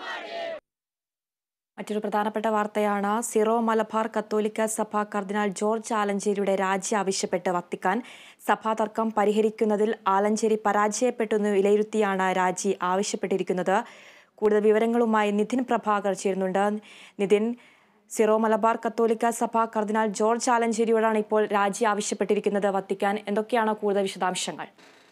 മറ്റൊരു പ്രധാനപ്പെട്ട വാർത്തയാണ് സിറോ മലബാർ കത്തോലിക്ക സഭ കർദിനാൾ ജോർജ് ആലഞ്ചേരിയുടെ രാജി ആവശ്യപ്പെട്ട് വത്തിക്കാൻ സഭാ തർക്കം പരിഹരിക്കുന്നതിൽ ആലഞ്ചേരി പരാജയപ്പെട്ടെന്ന് വിലയിരുത്തിയാണ് രാജി ആവശ്യപ്പെട്ടിരിക്കുന്നത് കൂടുതൽ വിവരങ്ങളുമായി നിതിൻ പ്രഭാകർ ചേരുന്നുണ്ട് നിതിൻ സിറോ മലബാർ കത്തോലിക്ക സഭ കർദിനാൾ ജോർജ് ആലഞ്ചേരിയോടാണ് ഇപ്പോൾ രാജി ആവശ്യപ്പെട്ടിരിക്കുന്നത് വത്തിക്കാൻ എന്തൊക്കെയാണ് കൂടുതൽ വിശദാംശങ്ങൾ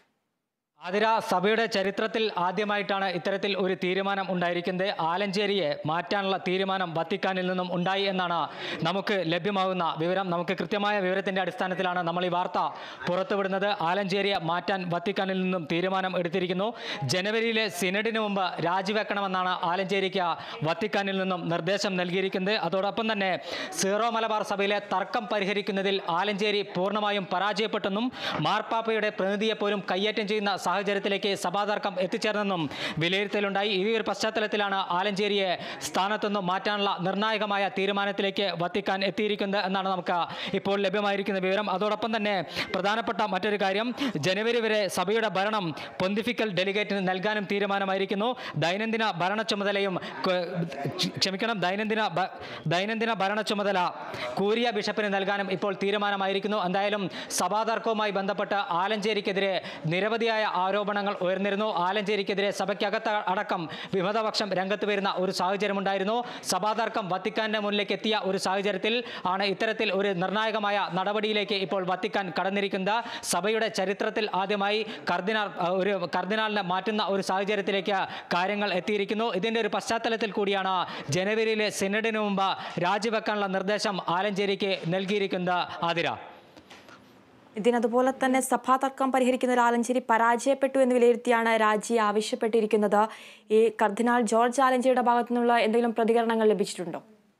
ആതിര സഭയുടെ ചരിത്രത്തിൽ ആദ്യമായിട്ടാണ് ഇത്തരത്തിൽ ഒരു തീരുമാനം ഉണ്ടായിരിക്കുന്നത് ആലഞ്ചേരിയെ മാറ്റാനുള്ള തീരുമാനം വത്തിക്കാനിൽ നിന്നും ഉണ്ടായി എന്നാണ് നമുക്ക് ലഭ്യമാകുന്ന വിവരം നമുക്ക് കൃത്യമായ വിവരത്തിന്റെ അടിസ്ഥാനത്തിലാണ് നമ്മൾ ഈ വാർത്ത പുറത്തുവിടുന്നത് ആലഞ്ചേരിയെ മാറ്റാൻ വത്തിക്കാനിൽ നിന്നും തീരുമാനം എടുത്തിരിക്കുന്നു ജനുവരിയിലെ സിനഡിന് മുമ്പ് രാജിവെക്കണമെന്നാണ് ആലഞ്ചേരിക്ക് വത്തിക്കാനിൽ നിന്നും നിർദ്ദേശം നൽകിയിരിക്കുന്നത് അതോടൊപ്പം തന്നെ സീറോ മലബാർ സഭയിലെ തർക്കം പരിഹരിക്കുന്നതിൽ ആലഞ്ചേരി പൂർണ്ണമായും പരാജയപ്പെട്ടെന്നും മാർപ്പാപ്പയുടെ പ്രതിനിധിയെ പോലും കയ്യേറ്റം ചെയ്യുന്ന സാഹചര്യത്തിലേക്ക് സഭാതർക്കം എത്തിച്ചേർന്നെന്നും വിലയിരുത്തലുണ്ടായി ഈ ഒരു പശ്ചാത്തലത്തിലാണ് ആലഞ്ചേരിയെ സ്ഥാനത്തുനിന്നും മാറ്റാനുള്ള നിർണായകമായ തീരുമാനത്തിലേക്ക് വത്തിക്കാൻ എത്തിയിരിക്കുന്നത് എന്നാണ് നമുക്ക് ഇപ്പോൾ ലഭ്യമായിരിക്കുന്ന വിവരം അതോടൊപ്പം തന്നെ പ്രധാനപ്പെട്ട മറ്റൊരു കാര്യം ജനുവരി വരെ സഭയുടെ ഭരണം പൊന്തിഫിക്കൽ ഡെലിഗേറ്റിന് നൽകാനും തീരുമാനമായിരിക്കുന്നു ദൈനംദിന ഭരണ ചുമതലയും ക- ക്ഷമിക്കണം ദൈനംദിന ഭ- ദൈനംദിന ഭരണ ചുമതല കൂരിയ ബിഷപ്പിന് നൽകാനും ഇപ്പോൾ തീരുമാനമായിരിക്കുന്നു എന്തായാലും സഭാതർക്കവുമായി ബന്ധപ്പെട്ട് ആലഞ്ചേരിക്കെതിരെ നിരവധിയായ ആരോപണങ്ങൾ ഉയർന്നിരുന്നു ആലഞ്ചേരിക്കെതിരെ സഭയ്ക്കകത്ത് അടക്കം വിമതപക്ഷം രംഗത്ത് വരുന്ന ഒരു സാഹചര്യമുണ്ടായിരുന്നു സഭാതർക്കം വത്തിക്കാന്റെ മുന്നിലേക്ക് എത്തിയ ഒരു സാഹചര്യത്തിൽ ആണ് ഇത്തരത്തിൽ ഒരു നിർണായകമായ നടപടിയിലേക്ക് ഇപ്പോൾ വത്തിക്കാൻ കടന്നിരിക്കുന്നത് സഭയുടെ ചരിത്രത്തിൽ ആദ്യമായി കർദിനാൾ അഹ്, ഒരു കർദിനാളിനെ മാറ്റുന്ന ഒരു സാഹചര്യത്തിലേക്ക് കാര്യങ്ങൾ എത്തിയിരിക്കുന്നു ഇതിന്റെ ഒരു പശ്ചാത്തലത്തിൽ കൂടിയാണ് ജനുവരിയിലെ സിനഡിന് മുമ്പ് രാജിവെക്കാനുള്ള നിർദ്ദേശം ആലഞ്ചേരിക്ക് നൽകിയിരിക്കുന്നത് ആതിര ഇതിനതുപോലെ തന്നെ സഭാ തർക്കം പരിഹരിക്കുന്ന ആലഞ്ചേരി പരാജയപ്പെട്ടു എന്ന് വിലയിരുത്തിയാണ് രാജി ആവശ്യപ്പെട്ടിരിക്കുന്നത് ഈ കർദിനാൾ ജോർജ് ആലഞ്ചേരിയുടെ ഭാഗത്തു നിന്നുള്ള എന്തെങ്കിലും പ്രതികരണങ്ങൾ ലഭിച്ചിട്ടുണ്ടോ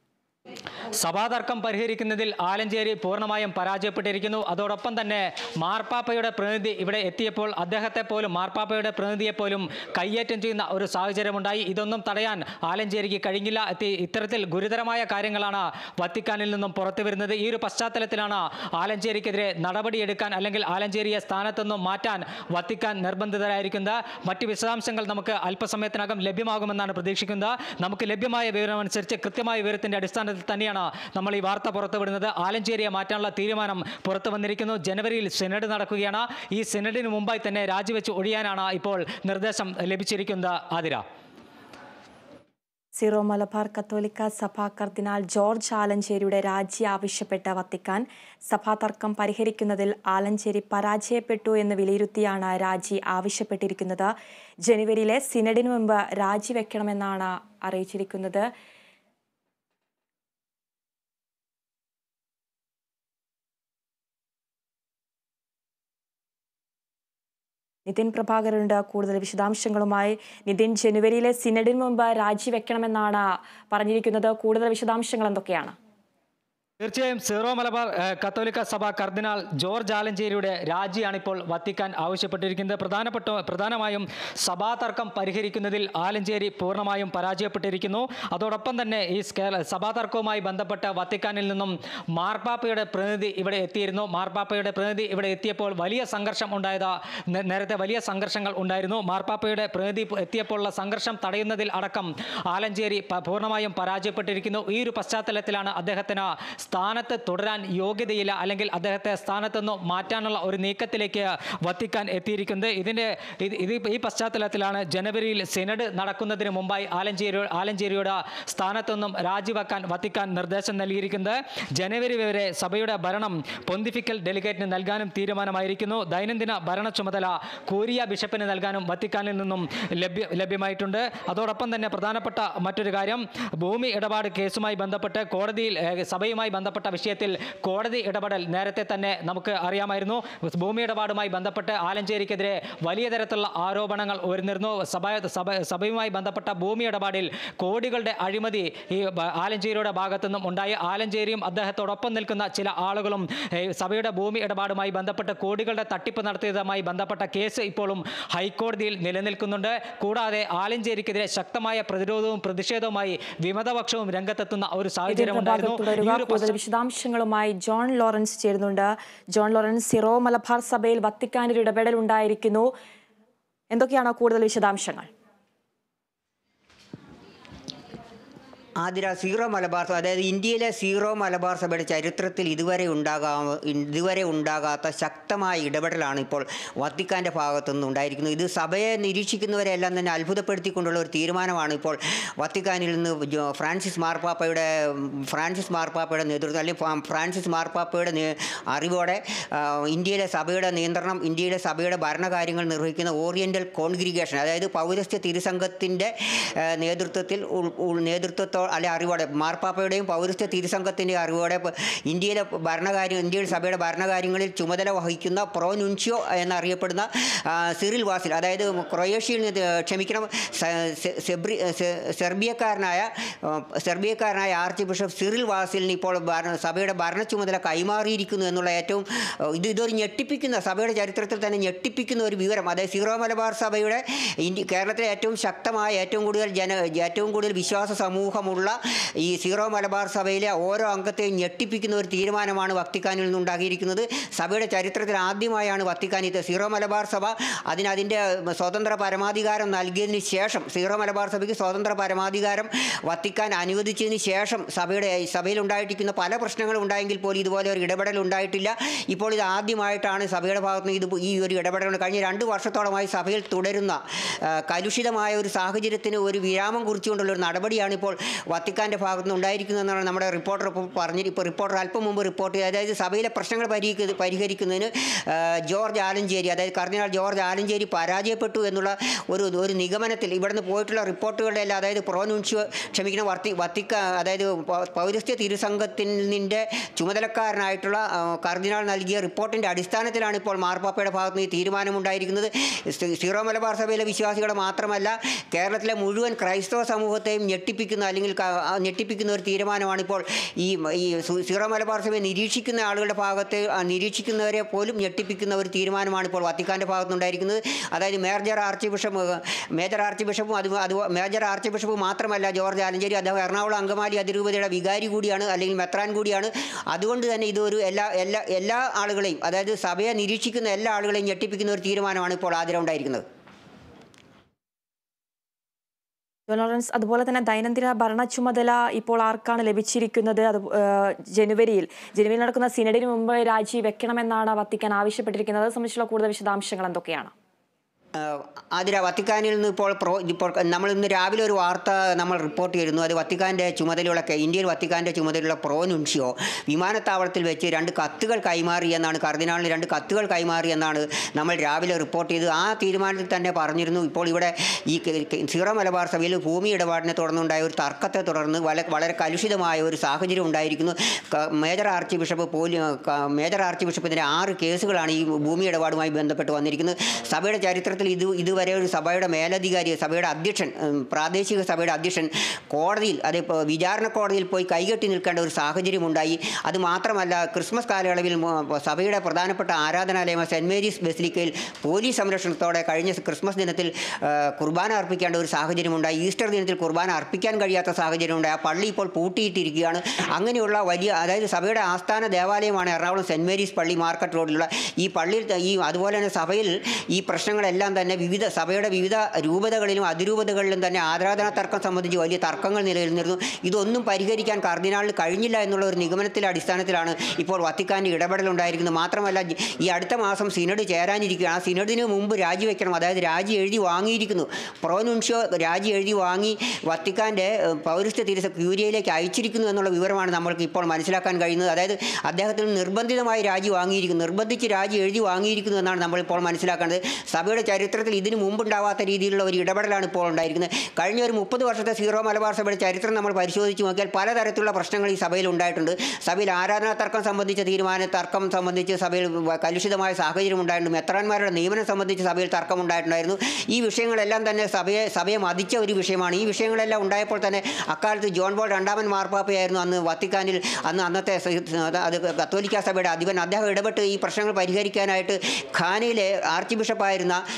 സഭാതർക്കം പരിഹരിക്കുന്നതിൽ ആലഞ്ചേരി പൂർണ്ണമായും പരാജയപ്പെട്ടിരിക്കുന്നു അതോടൊപ്പം തന്നെ മാർപ്പാപ്പയുടെ പ്രതിനിധി ഇവിടെ എത്തിയപ്പോൾ അദ്ദേഹത്തെ പോലും മാർപ്പാപ്പയുടെ പ്രതിനിധിയെ പോലും കയ്യേറ്റം ചെയ്യുന്ന ഒരു സാഹചര്യമുണ്ടായി ഇതൊന്നും തടയാൻ ആലഞ്ചേരിക്ക് കഴിഞ്ഞില്ല എത്തി ഇത്തരത്തിൽ ഗുരുതരമായ കാര്യങ്ങളാണ് വത്തിക്കാനിൽ നിന്നും പുറത്തു വരുന്നത് ഈ ഒരു പശ്ചാത്തലത്തിലാണ് ആലഞ്ചേരിക്കെതിരെ നടപടിയെടുക്കാൻ അല്ലെങ്കിൽ ആലഞ്ചേരിയെ സ്ഥാനത്തുനിന്നും മാറ്റാൻ വത്തിക്കാൻ നിർബന്ധിതരായിരിക്കുന്നത് മറ്റ് വിശദാംശങ്ങൾ നമുക്ക് അല്പസമയത്തിനകം ലഭ്യമാകുമെന്നാണ് പ്രതീക്ഷിക്കുന്നത് നമുക്ക് ലഭ്യമായ വിവരമനുസരിച്ച് കൃത്യമായ വിവരത്തിന്റെ അടിസ്ഥാനത്തിൽ തന്നെയാണ് നമ്മൾ ഈ വാർത്ത പുറത്തുവിടുന്നത് ആലഞ്ചേരിയെ മാറ്റാനുള്ള തീരുമാനം പുറത്തു വന്നിരിക്കുന്നു ജനുവരിയിൽ സിനഡ് നടക്കുകയാണ് ഈ സിനഡിന് മുമ്പായി തന്നെ രാജിവെച്ച് ഒഴിയാനാണ് ഇപ്പോൾ നിർദ്ദേശം ലഭിച്ചിരിക്കുന്നത് ആതിര സിറോ മലബാർ കത്തോലിക്ക സഭാ കർദിനാൾ ജോർജ് ആലഞ്ചേരിയുടെ രാജി ആവശ്യപ്പെട്ട വത്തിക്കാൻ സഭാ തർക്കം പരിഹരിക്കുന്നതിൽ ആലഞ്ചേരി പരാജയപ്പെട്ടു എന്ന് വിലയിരുത്തിയാണ് രാജി ആവശ്യപ്പെട്ടിരിക്കുന്നത് ജനുവരിയിലെ സിനഡിന് മുമ്പ് രാജിവെക്കണമെന്നാണ് അറിയിച്ചിരിക്കുന്നത് നിതിൻ പ്രഭാകരുണ്ട് കൂടുതൽ വിശദാംശങ്ങളുമായി നിതിൻ ജനുവരിയിലെ സിനഡിന് മുമ്പ് രാജിവെക്കണമെന്നാണ് പറഞ്ഞിരിക്കുന്നത് കൂടുതൽ വിശദാംശങ്ങൾ എന്തൊക്കെയാണ് തീർച്ചയായും സീറോ മലബാർ ഏഹ്, കത്തോലിക്ക സഭ കർദിനാൾ ജോർജ് ആലഞ്ചേരിയുടെ രാജിയാണ് ഇപ്പോൾ വത്തിക്കാൻ ആവശ്യപ്പെട്ടിരിക്കുന്നത് പ്രധാനപ്പെട്ട പ്രധാനമായും സഭാ തർക്കം പരിഹരിക്കുന്നതിൽ ആലഞ്ചേരി പൂർണ്ണമായും പരാജയപ്പെട്ടിരിക്കുന്നു അതോടൊപ്പം തന്നെ ഈ സ്കേ- സഭാ തർക്കവുമായി ബന്ധപ്പെട്ട് വത്തിക്കാനിൽ നിന്നും മാർപ്പാപ്പയുടെ പ്രതിനിധി ഇവിടെ എത്തിയിരുന്നു മാർപ്പാപ്പയുടെ പ്രതിനിധി ഇവിടെ എത്തിയപ്പോൾ വലിയ സംഘർഷം ഉണ്ടായത് നേ- നേരത്തെ വലിയ സംഘർഷങ്ങൾ ഉണ്ടായിരുന്നു മാർപ്പാപ്പയുടെ പ്രതിനിധി എത്തിയപ്പോഴുള്ള സംഘർഷം തടയുന്നതിൽ അടക്കം ആലഞ്ചേരി പ- പൂർണ്ണമായും പരാജയപ്പെട്ടിരിക്കുന്നു ഈ ഒരു പശ്ചാത്തലത്തിലാണ് അദ്ദേഹത്തിന് സ്ഥാനത്ത് തുടരാൻ യോഗ്യതയില്ല അല്ലെങ്കിൽ അദ്ദേഹത്തെ സ്ഥാനത്ത് നിന്ന് മാറ്റാനുള്ള ഒരു നീക്കത്തിലേക്ക് വത്തിക്കാൻ എത്തിയിരിക്കുന്നത് ഇതിൻ്റെ ഇത് ഇത് ഈ പശ്ചാത്തലത്തിലാണ് ജനുവരിയിൽ സിനഡ് നടക്കുന്നതിന് മുമ്പായി ആലഞ്ചേരി ആലഞ്ചേരിയുടെ സ്ഥാനത്തു നിന്നും രാജിവെക്കാൻ വത്തിക്കാൻ നിർദ്ദേശം നൽകിയിരിക്കുന്നത് ജനുവരി വരെ സഭയുടെ ഭരണം പൊന്തിഫിക്കൽ ഡെലിഗേറ്റിന് നൽകാനും തീരുമാനമായിരിക്കുന്നു ദൈനംദിന ഭരണ ചുമതല കൂരിയ ബിഷപ്പിന് നൽകാനും വത്തിക്കാനിൽ നിന്നും ലഭ്യ ലഭ്യമായിട്ടുണ്ട് അതോടൊപ്പം തന്നെ പ്രധാനപ്പെട്ട മറ്റൊരു കാര്യം ഭൂമി ഇടപാട് കേസുമായി ബന്ധപ്പെട്ട് കോടതിയിൽ ഏഹ്, സഭയുമായി ബന്ധപ്പെട്ട വിഷയത്തിൽ കോടതി ഇടപെടൽ നേരത്തെ തന്നെ നമുക്ക് അറിയാമായിരുന്നു ഭൂമി ഇടപാടുമായി ബന്ധപ്പെട്ട് ആലഞ്ചേരിക്കെതിരെ വലിയ തരത്തിലുള്ള ആരോപണങ്ങൾ ഉയർന്നിരുന്നു സഭ സഭ സഭയുമായി ബന്ധപ്പെട്ട ഭൂമി ഇടപാടിൽ കോടികളുടെ അഴിമതി ഈ ബ- ആലഞ്ചേരിയുടെ ഭാഗത്തു നിന്നും ഉണ്ടായി ആലഞ്ചേരിയും അദ്ദേഹത്തോടൊപ്പം നിൽക്കുന്ന ചില ആളുകളും ഏഹ്, സഭയുടെ ഭൂമി ഇടപാടുമായി ബന്ധപ്പെട്ട് കോടികളുടെ തട്ടിപ്പ് നടത്തിയതുമായി ബന്ധപ്പെട്ട കേസ് ഇപ്പോഴും ഹൈക്കോടതിയിൽ നിലനിൽക്കുന്നുണ്ട് കൂടാതെ ആലഞ്ചേരിക്കെതിരെ ശക്തമായ പ്രതിരോധവും പ്രതിഷേധവുമായി വിമതപക്ഷവും രംഗത്തെത്തുന്ന ഒരു സാഹചര്യം ഉണ്ടായിരുന്നു ഈ തുടരുക ഒരു കൂടുതൽ വിശദാംശങ്ങളുമായി ജോൺ ലോറൻസ് ചേരുന്നുണ്ട് ജോൺ ലോറൻസ് സിറോ മലബാർ സഭയിൽ വത്തിക്കാൻ്റെ ഒരു ഇടപെടൽ ഉണ്ടായിരിക്കുന്നു എന്തൊക്കെയാണ് കൂടുതൽ വിശദാംശങ്ങൾ ആതിര സീറോ മലബാർ സഭ അതായത് ഇന്ത്യയിലെ സീറോ മലബാർ സഭയുടെ ചരിത്രത്തിൽ ഇതുവരെ ഉണ്ടാകാ ഇതുവരെ ഉണ്ടാകാത്ത ശക്തമായ ഇടപെടലാണ് ഇപ്പോൾ വത്തിക്കാൻ്റെ ഭാഗത്തു നിന്ന് ഉണ്ടായിരിക്കുന്നത് ഇത് സഭയെ നിരീക്ഷിക്കുന്നവരെല്ലാം തന്നെ അത്ഭുതപ്പെടുത്തിക്കൊണ്ടുള്ള ഒരു തീരുമാനമാണ് ഇപ്പോൾ വത്തിക്കാനിൽ നിന്ന് ജോ- ഫ്രാൻസിസ് മാർപ്പാപ്പയുടെ ഫ്രാൻസിസ് മാർപ്പാപ്പയുടെ നേതൃത്വം അല്ലെങ്കിൽ ഫ്രാ- ഫ്രാൻസിസ് മാർപ്പാപ്പയുടെ നേ- അറിവോടെ ആ, ഇന്ത്യയിലെ സഭയുടെ നിയന്ത്രണം ഇന്ത്യയിലെ സഭയുടെ ഭരണകാര്യങ്ങൾ നിർവഹിക്കുന്ന ഓറിയൻ്റൽ കോൺഗ്രിഗേഷൻ അതായത് പൗരസ്ത്യ തിരുസംഘത്തിൻ്റെ നേതൃത്വത്തിൽ ഉൾ- ഉൾ- നേതൃത്വത്തോ അല്ലെ അറിവോടെ മാർപ്പാപ്പയുടെയും പൗരസ്ത്യ തിരുസംഘത്തിൻ്റെ അറിവോടെ പ- ഇന്ത്യയിലെ ഭരണകാര്യം ഇന്ത്യയിൽ സഭയുടെ ഭരണകാര്യങ്ങളിൽ ചുമതല വഹിക്കുന്ന പ്രോനുൻഷ്യോ എന്നറിയപ്പെടുന്ന ആ, സിറിൽ വാസിൽ അതായത് ക്രൊയേഷ്യയിൽ നിന്ന് ക്ഷമിക്കണം സ- സെ- സെബ്രി സെ- സെർബിയക്കാരനായ ആ, സെർബിയക്കാരനായ ആർച്ച് ബിഷപ്പ് സിറിൽ വാസിലിന് ഇപ്പോൾ ഭരണ സഭയുടെ ഭരണ ചുമതല കൈമാറിയിരിക്കുന്നു എന്നുള്ള ഏറ്റവും ആ, ഇത് ഇതൊരു ഞെട്ടിപ്പിക്കുന്ന സഭയുടെ ചരിത്രത്തിൽ തന്നെ ഞെട്ടിപ്പിക്കുന്ന ഒരു വിവരം അതായത് സീറോ മലബാർ സഭയുടെ ഇന്ത്യ കേരളത്തിലെ ഏറ്റവും ശക്തമായ ഏറ്റവും കൂടുതൽ ജന ഏറ്റവും കൂടുതൽ വിശ്വാസ സമൂഹമുള്ള ഈ സീറോ മലബാർ സഭയിലെ ഓരോ അംഗത്തെയും ഞെട്ടിപ്പിക്കുന്ന ഒരു തീരുമാനമാണ് വത്തിക്കാനിൽ നിന്നുണ്ടാകിയിരിക്കുന്നത് സഭയുടെ ചരിത്രത്തിൽ ആദ്യമായാണ് വത്തിക്കാൻ ഇത് സീറോ മലബാർ സഭ അതിന് അതിൻ്റെ സ്വതന്ത്ര പരമാധികാരം നൽകിയതിന് ശേഷം സീറോ മലബാർ സഭയ്ക്ക് സ്വതന്ത്ര പരമാധികാരം വത്തിക്കാൻ അനുവദിച്ചതിന് ശേഷം സഭയുടെ സഭയിൽ ഉണ്ടായിട്ടിരിക്കുന്ന പല പ്രശ്നങ്ങളും ഉണ്ടായെങ്കിൽ പോലും ഇതുപോലെ ഒരു ഇടപെടൽ ഉണ്ടായിട്ടില്ല ഇപ്പോൾ ഇത് ആദ്യമായിട്ടാണ് സഭയുടെ ഭാഗത്ത് നിന്ന് ഇത് ഈ ഒരു ഇടപെടൽ കഴിഞ്ഞ രണ്ട് വർഷത്തോളമായി സഭയിൽ തുടരുന്ന ആ, കലുഷിതമായ ഒരു സാഹചര്യത്തിന് ഒരു വിരാമം കുറിച്ചുകൊണ്ടുള്ള ഒരു നടപടിയാണ് ഇപ്പോൾ വത്തിക്കാൻ്റെ ഭാഗത്ത് നിന്ന് ഉണ്ടായിരിക്കുന്നതെന്നാണ് നമ്മുടെ റിപ്പോർട്ടർ ഇപ്പോൾ പറഞ്ഞ് ഇപ്പോൾ റിപ്പോർട്ടർ അല്പം മുമ്പ് റിപ്പോർട്ട് ചെയ്തത് അതായത് സഭയിലെ പ്രശ്നങ്ങൾ പരിഹരിക്ക പരിഹരിക്കുന്നതിന് ആ, ജോർജ് ആലഞ്ചേരി അതായത് കർദിനാൾ ജോർജ് ആലഞ്ചേരി പരാജയപ്പെട്ടു എന്നുള്ള ഒരു ഒരു നിഗമനത്തിൽ ഇവിടുന്ന് പോയിട്ടുള്ള റിപ്പോർട്ടുകളുടെ എല്ലാം അതായത് പ്രോനുൻഷ്യോ ക്ഷമിക്കണം വർത്തി വത്തിക്ക അതായത് പൗ- പൗരസ്ത്യ തിരുസംഘത്തിൻ്റെ ചുമതലക്കാരനായിട്ടുള്ള ആ, കർദിനാൾ നൽകിയ റിപ്പോർട്ടിൻ്റെ അടിസ്ഥാനത്തിലാണ് ഇപ്പോൾ മാർപ്പാപ്പയുടെ ഭാഗത്ത് നിന്ന് ഈ തീരുമാനമുണ്ടായിരിക്കുന്നത് സി- സീറോ മലബാർ സഭയിലെ വിശ്വാസികളെ മാത്രമല്ല കേരളത്തിലെ മുഴുവൻ ക്രൈസ്തവ സമൂഹത്തെയും ഞെട്ടിപ്പിക്കുന്ന അല്ലെങ്കിൽ ക- ആ, ഞെട്ടിപ്പിക്കുന്ന ഒരു തീരുമാനമാണ് ഇപ്പോൾ ഈ ഈ സു- സീറോ മലബാർ സഭയെ നിരീക്ഷിക്കുന്ന ആളുകളുടെ ഭാഗത്ത് ആ, നിരീക്ഷിക്കുന്നവരെ പോലും ഞെട്ടിപ്പിക്കുന്ന ഒരു തീരുമാനമാണ് ഇപ്പോൾ വത്തിക്കാൻ്റെ ഭാഗത്തുനിന്നുണ്ടായിരിക്കുന്നത് അതായത് മേജർ ആർച്ച് ബിഷപ്പ് മേജർ ആർച്ച് ബിഷപ്പും അത് അത് മേജർ ആർച്ച് ബിഷപ്പ് മാത്രമല്ല ജോർജ് ആലഞ്ചേരി അദ്ദേഹം എറണാകുളം അങ്കമാലി അതിരൂപതയുടെ വികാരി കൂടിയാണ് അല്ലെങ്കിൽ മെത്രാൻ കൂടിയാണ് അതുകൊണ്ട് തന്നെ ഇതൊരു എല്ലാ എല്ലാ എല്ലാ ആളുകളെയും അതായത് സഭയെ നിരീക്ഷിക്കുന്ന എല്ലാ ആളുകളെയും ഞെട്ടിപ്പിക്കുന്ന ഒരു തീരുമാനമാണ് ഇപ്പോൾ ആദ്യം ഉണ്ടായിരിക്കുന്നത് ജോൺ ലോറൻസ് അതുപോലെ തന്നെ ദൈനംദിന ഭരണ ചുമതല ഇപ്പോൾ ആർക്കാണ് ലഭിച്ചിരിക്കുന്നത് അത് ഏഹ്, ജനുവരിയിൽ ജനുവരിയിൽ നടക്കുന്ന സിനഡിന് മുമ്പ് രാജി വെക്കണമെന്നാണ് വത്തിക്കാൻ ആവശ്യപ്പെട്ടിരിക്കുന്നത് അത് സംബന്ധിച്ചുള്ള കൂടുതൽ വിശദാംശങ്ങൾ എന്തൊക്കെയാണ് ആഹ് ആതിര വത്തിക്കാനിൽ നിന്ന് ഇപ്പോൾ പ്രോ ഇപ്പോൾ നമ്മൾ ഇന്ന് രാവിലെ ഒരു വാർത്ത നമ്മൾ റിപ്പോർട്ട് ചെയ്തിരുന്നു അത് വത്തിക്കാൻ്റെ ചുമതലയുള്ള കെ- ഇന്ത്യയിൽ വത്തിക്കാൻ്റെ ചുമതലയുള്ള പ്രോ നുൻഷിയോ വിമാനത്താവളത്തിൽ വെച്ച് രണ്ട് കത്തുകൾ കൈമാറി എന്നാണ് കർദിനാളിന് രണ്ട് കത്തുകൾ കൈമാറി എന്നാണ് നമ്മൾ രാവിലെ റിപ്പോർട്ട് ചെയ്ത് ആ തീരുമാനത്തിൽ തന്നെ പറഞ്ഞിരുന്നു ഇപ്പോൾ ഇവിടെ ഈ കെ- കെ- സീറോ മലബാർ സഭയിൽ ഭൂമി ഇടപാടിനെ തുടർന്നുണ്ടായ ഒരു തർക്കത്തെ തുടർന്ന് വല വളരെ കലുഷിതമായ ഒരു സാഹചര്യം ഉണ്ടായിരിക്കുന്നു ക- മേജർ ആർച്ച് ബിഷപ്പ് പോലി ക- മേജർ ആർച്ച് ബിഷപ്പിൻ്റെ ആറ് കേസുകളാണ് ഈ ഭൂമി ഇടപാടുമായി ബന്ധപ്പെട്ട് വന്നിരിക്കുന്നത് സഭയുടെ ചരിത്രത്തിൽ ഇത് ഇതുവരെ ഒരു സഭയുടെ മേലധികാരി സഭയുടെ അധ്യക്ഷൻ ഉം, പ്രാദേശിക സഭയുടെ അധ്യക്ഷൻ കോടതിയിൽ അത് ഇപ്പോൾ വിചാരണ കോടതിയിൽ പോയി കൈകെട്ടി നിൽക്കേണ്ട ഒരു സാഹചര്യം ഉണ്ടായി അത് മാത്രമല്ല ക്രിസ്മസ് കാലയളവിൽ മു- സഭയുടെ പ്രധാനപ്പെട്ട ആരാധനാലയമായ സെൻറ് മേരീസ് ബെസിലിക്കയിൽ പോലീസ് സംരക്ഷണത്തോടെ കഴിഞ്ഞ ക്രിസ്മസ് ദിനത്തിൽ ആ, കുർബാന അർപ്പിക്കേണ്ട ഒരു സാഹചര്യമുണ്ടായി ഈസ്റ്റർ ദിനത്തിൽ കുർബാന അർപ്പിക്കാൻ കഴിയാത്ത സാഹചര്യമുണ്ടായി ആ പള്ളി ഇപ്പോൾ പൂട്ടിയിട്ടിരിക്കുകയാണ് അങ്ങനെയുള്ള വലിയ അതായത് സഭയുടെ ആസ്ഥാന ദേവാലയമാണ് എറണാകുളം സെൻറ് മേരീസ് പള്ളി മാർക്കറ്റ് റോഡിലുള്ള ഈ പള്ളിയിൽ ത- ഈ അതുപോലെ തന്നെ സഭയിൽ ഈ പ്രശ്നങ്ങളെല്ലാം തന്നെ വിവിധ സഭയുടെ വിവിധ രൂപതകളിലും അതിരൂപതകളിലും തന്നെ ആരാധനാ തർക്കം സംബന്ധിച്ച് വലിയ തർക്കങ്ങൾ നിലനിന്നിരുന്നു ഇതൊന്നും പരിഹരിക്കാൻ കർദിനാളിന് കഴിഞ്ഞില്ല എന്നുള്ള ഒരു നിഗമനത്തിലെ അടിസ്ഥാനത്തിലാണ് ഇപ്പോൾ വത്തിക്കാൻ്റെ ഇടപെടലുണ്ടായിരിക്കുന്നത് മാത്രമല്ല ജ- ഈ അടുത്ത മാസം സിനഡ് ചേരാനിരിക്കുകയാണ് ആ സിനഡിന് മുമ്പ് രാജിവെക്കണം അതായത് രാജി എഴുതി വാങ്ങിയിരിക്കുന്നു പ്രോനുൻഷ്യോ രാജി എഴുതി വാങ്ങി വത്തിക്കാൻ്റെ ഏഹ്, പൗരസ്ത്യ തിരുസ ക്യൂരിയയിലേക്ക് അയച്ചിരിക്കുന്നു എന്നുള്ള വിവരമാണ് നമ്മൾക്ക് ഇപ്പോൾ മനസ്സിലാക്കാൻ കഴിയുന്നത് അതായത് അദ്ദേഹത്തിന് നിർബന്ധിതമായി രാജി വാങ്ങിയിരിക്കുന്നു നിർബന്ധിച്ച് രാജി എഴുതി വാങ്ങിയിരിക്കുന്നു എന്നാണ് നമ്മളിപ്പോൾ മനസ്സിലാക്കേണ്ടത് സഭയുടെ ചരിത്രത്തിൽ ഇതിനു മുമ്പുണ്ടാവാത്ത രീതിയിലുള്ള ഒരു ഇടപെടലാണ് ഇപ്പോൾ ഉണ്ടായിരിക്കുന്നത് കഴിഞ്ഞ ഒരു മുപ്പത് വർഷത്തെ സീറോ മലബാർ സഭയുടെ ചരിത്രം നമ്മൾ പരിശോധിച്ച് നോക്കിയാൽ പലതരത്തിലുള്ള പ്രശ്നങ്ങൾ ഈ സഭയിൽ ഉണ്ടായിട്ടുണ്ട് സഭയിൽ ആരാധനാ തർക്കം സംബന്ധിച്ച തീരുമാന തർക്കം സംബന്ധിച്ച് സഭയിൽ വ- കലുഷിതമായ സാഹചര്യം ഉണ്ടായിട്ടുണ്ട് മെത്രാന്മാരുടെ നിയമനം സംബന്ധിച്ച് സഭയിൽ തർക്കം ഉണ്ടായിട്ടുണ്ടായിരുന്നു ഈ വിഷയങ്ങളെല്ലാം തന്നെ സഭയെ സഭയെ മതിച്ച ഒരു വിഷയമാണ് ഈ വിഷയങ്ങളെല്ലാം ഉണ്ടായപ്പോൾ തന്നെ അക്കാലത്ത് ജോൺ ബോൾ രണ്ടാമൻ മാർപ്പാപ്പയായിരുന്നു അന്ന് വത്തിക്കാനിൽ അന്ന് അന്നത്തെ സ- അത് അത് കത്തോലിക്ക സഭയുടെ അധിപൻ അദ്ദേഹം ഇടപെട്ട് ഈ പ്രശ്നങ്ങൾ പരിഹരിക്കാനായിട്ട് ഖാനയിലെ ആർച്ച് ബിഷപ്പായിരുന്ന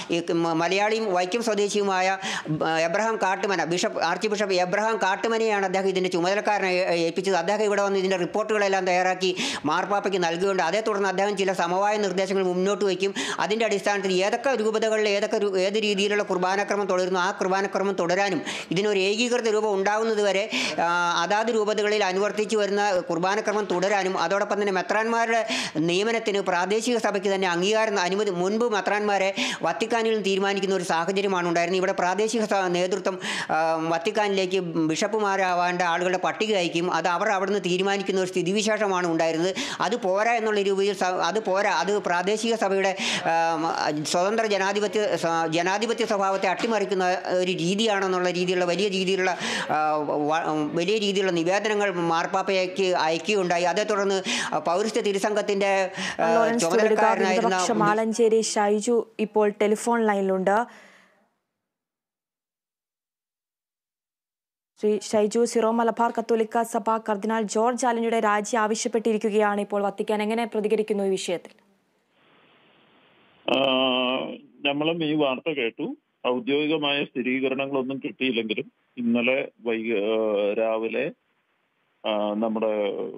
ഈ മ- മലയാളിയും വൈക്കം സ്വദേശിയുമായ ബ- Abraham Kattumana bishop archbishop Abraham കാട്ടുമനയാണ് അദ്ദേഹം ഇതിൻ്റെ ചുമതലക്കാരനെ ഏ- ഏൽപ്പിച്ചത് അദ്ദേഹം ഇവിടെ വന്ന് ഇതിൻ്റെ റിപ്പോർട്ടുകളെല്ലാം തയ്യാറാക്കി മാർപ്പാപ്പയ്ക്ക് നൽകുകയുണ്ട് അതേ തുടർന്ന് അദ്ദേഹം ചില സമവായ നിർദ്ദേശങ്ങൾ മുന്നോട്ട് വയ്ക്കും അതിൻ്റെ അടിസ്ഥാനത്തിൽ ഏതൊക്കെ രൂപതകളിൽ ഏതൊക്കെ രു- ഏത് രീതിയിലുള്ള കുർബാനക്രമം തുടരുന്നു ആ കുർബാനക്രമം തുടരാനും ഇതിനൊരു ഏകീകൃത രൂപം ഉണ്ടാകുന്നത് വരെ ആ, അതാത് രൂപതകളിൽ അനുവർത്തിച്ചു വരുന്ന കുർബാനക്രമം തുടരാനും അതോടൊപ്പം തന്നെ മെത്രാന്മാരുടെ നിയമനത്തിന് പ്രാദേശിക സഭയ്ക്ക് തന്നെ അംഗീകാരം അനുമതി മുൻപ് മെത്രാന്മാരെ വത്തിക്കാനിൽ നിന്ന് തീരുമാനിക്കുന്ന ഒരു സാഹചര്യമാണ് ഉണ്ടായിരുന്നത് ഇവിടെ പ്രാദേശിക സ- നേതൃത്വം ആ, വത്തിക്കാനിലേക്ക് ബിഷപ്പുമാരാവേണ്ട ആളുകളുടെ പട്ടിക അയക്കും അത് അവർ അവിടുന്ന് തീരുമാനിക്കുന്ന ഒരു സ്ഥിതിവിശേഷമാണ് ഉണ്ടായിരുന്നത് അത് പോരാ എന്നുള്ള രീതിയിൽ സ- അത് പോരാ അത് പ്രാദേശിക സഭയുടെ ആ, സ്വതന്ത്ര ജനാധിപത്യ സ- ജനാധിപത്യ സ്വഭാവത്തെ അട്ടിമറിക്കുന്ന ഒരു രീതിയാണെന്നുള്ള രീതിയിലുള്ള വലിയ രീതിയിലുള്ള ആ, വ- വലിയ രീതിയിലുള്ള നിവേദനങ്ങൾ മാർപ്പാപ്പയ്ക്ക് അയക്കുകയുണ്ടായി അതേ തുടർന്ന് പൗരസ്ത്യ തിരുസംഘത്തിന്റെ ആ, ലോറൻസ് ചുവടുക ചുമതലക്കാരനായിരുന്ന പ്രതിപക്ഷം ആലഞ്ചേരി ഷൈജു ഇപ്പോൾ ടെലിഫോൺ ലൈനിലുണ്ട് ശ്രീ ഷൈജു സിറോ മലബാർ കത്തോലിക്ക സഭ കർദിനാൾ ജോർജ് ആലഞ്ചിയുടെ രാജി ആവശ്യപ്പെട്ടിരിക്കുകയാണ് ഇപ്പോൾ വത്തിക്കാൻ എങ്ങനെ പ്രതികരിക്കുന്നു ഈ വിഷയത്തിൽ നമ്മളും ഈ വാർത്ത കേട്ടു ഔദ്യോഗികമായ സ്ഥിരീകരണങ്ങളൊന്നും കിട്ടിയില്ലെങ്കിലും ഇന്നലെ വൈകി ആ, രാവിലെ ആ, നമ്മുടെ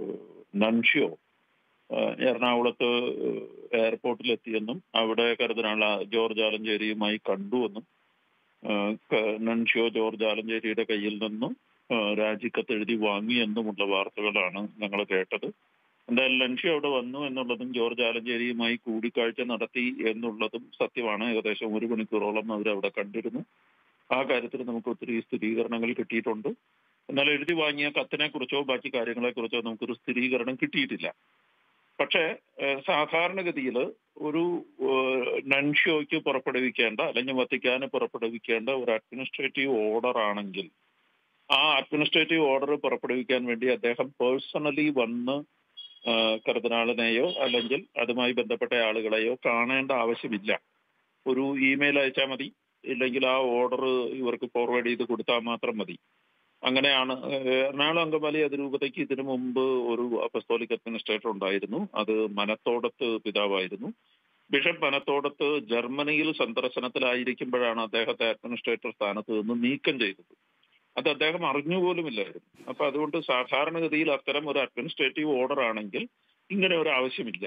നൻഷ്യോ ആ, എറണാകുളത്ത് എയർപോർട്ടിലെത്തിയെന്നും അവിടെ കരുതനാൾ ജോർജ് ആലഞ്ചേരിയുമായി കണ്ടുവെന്നും ആ, ക- നൻഷ്യോ ജോർജ് ആലഞ്ചേരിയുടെ കയ്യിൽ നിന്നും ആ, രാജിക്കത്ത് എഴുതി വാങ്ങിയെന്നുമുള്ള വാർത്തകളാണ് ഞങ്ങൾ കേട്ടത് എന്തായാലും ലൻഷി അവിടെ വന്നു എന്നുള്ളതും ജോർജ് ആലഞ്ചേരിയുമായി കൂടിക്കാഴ്ച നടത്തി എന്നുള്ളതും സത്യമാണ് ഏകദേശം ഒരു മണിക്കൂറോളം അവർ അവിടെ കണ്ടിരുന്നു ആ കാര്യത്തിൽ നമുക്ക് ഒത്തിരി സ്ഥിരീകരണങ്ങൾ കിട്ടിയിട്ടുണ്ട് എന്നാൽ എഴുതി വാങ്ങിയ കത്തിനെ കുറിച്ചോ ബാക്കി കാര്യങ്ങളെ കുറിച്ചോ നമുക്കൊരു സ്ഥിരീകരണം കിട്ടിയിട്ടില്ല പക്ഷേ ഏഹ്, സാധാരണഗതിയിൽ ഒരു ഏഹ്, നൻഷ്യോയ്ക്ക് പുറപ്പെടുവിക്കേണ്ട അല്ലെങ്കിൽ വത്തിക്കാന് പുറപ്പെടുവിക്കേണ്ട ഒരു അഡ്മിനിസ്ട്രേറ്റീവ് ഓർഡർ ആണെങ്കിൽ ആ അഡ്മിനിസ്ട്രേറ്റീവ് ഓർഡർ പുറപ്പെടുവിക്കാൻ വേണ്ടി അദ്ദേഹം പേഴ്സണലി വന്ന് ആ, കർദിനാളിനെയോ അല്ലെങ്കിൽ അതുമായി ബന്ധപ്പെട്ട ആളുകളെയോ കാണേണ്ട ആവശ്യമില്ല ഒരു ഇമെയിൽ അയച്ചാൽ മതി ഇല്ലെങ്കിൽ ആ ഓർഡർ ഇവർക്ക് ഫോർവേഡ് ചെയ്ത് കൊടുത്താൽ മാത്രം മതി അങ്ങനെയാണ് ഏഹ്, എറണാകുളം അങ്കമാലി അതിരൂപതയ്ക്ക് ഇതിനു മുമ്പ് ഒരു അപ്പസ്തോലിക് അഡ്മിനിസ്ട്രേറ്റർ ഉണ്ടായിരുന്നു അത് മനത്തോടത്ത് പിതാവായിരുന്നു ബിഷപ്പ് മനത്തോടത്ത് ജർമ്മനിയിൽ സന്ദർശനത്തിലായിരിക്കുമ്പോഴാണ് അദ്ദേഹത്തെ അഡ്മിനിസ്ട്രേറ്റർ സ്ഥാനത്ത് നിന്ന് നീക്കം ചെയ്തത് അത് അദ്ദേഹം അറിഞ്ഞുപോലുമില്ലായിരുന്നു അപ്പൊ അതുകൊണ്ട് സാധാരണഗതിയിൽ അത്തരം ഒരു അഡ്മിനിസ്ട്രേറ്റീവ് ഓർഡർ ആണെങ്കിൽ ഇങ്ങനെ ഒരു ആവശ്യമില്ല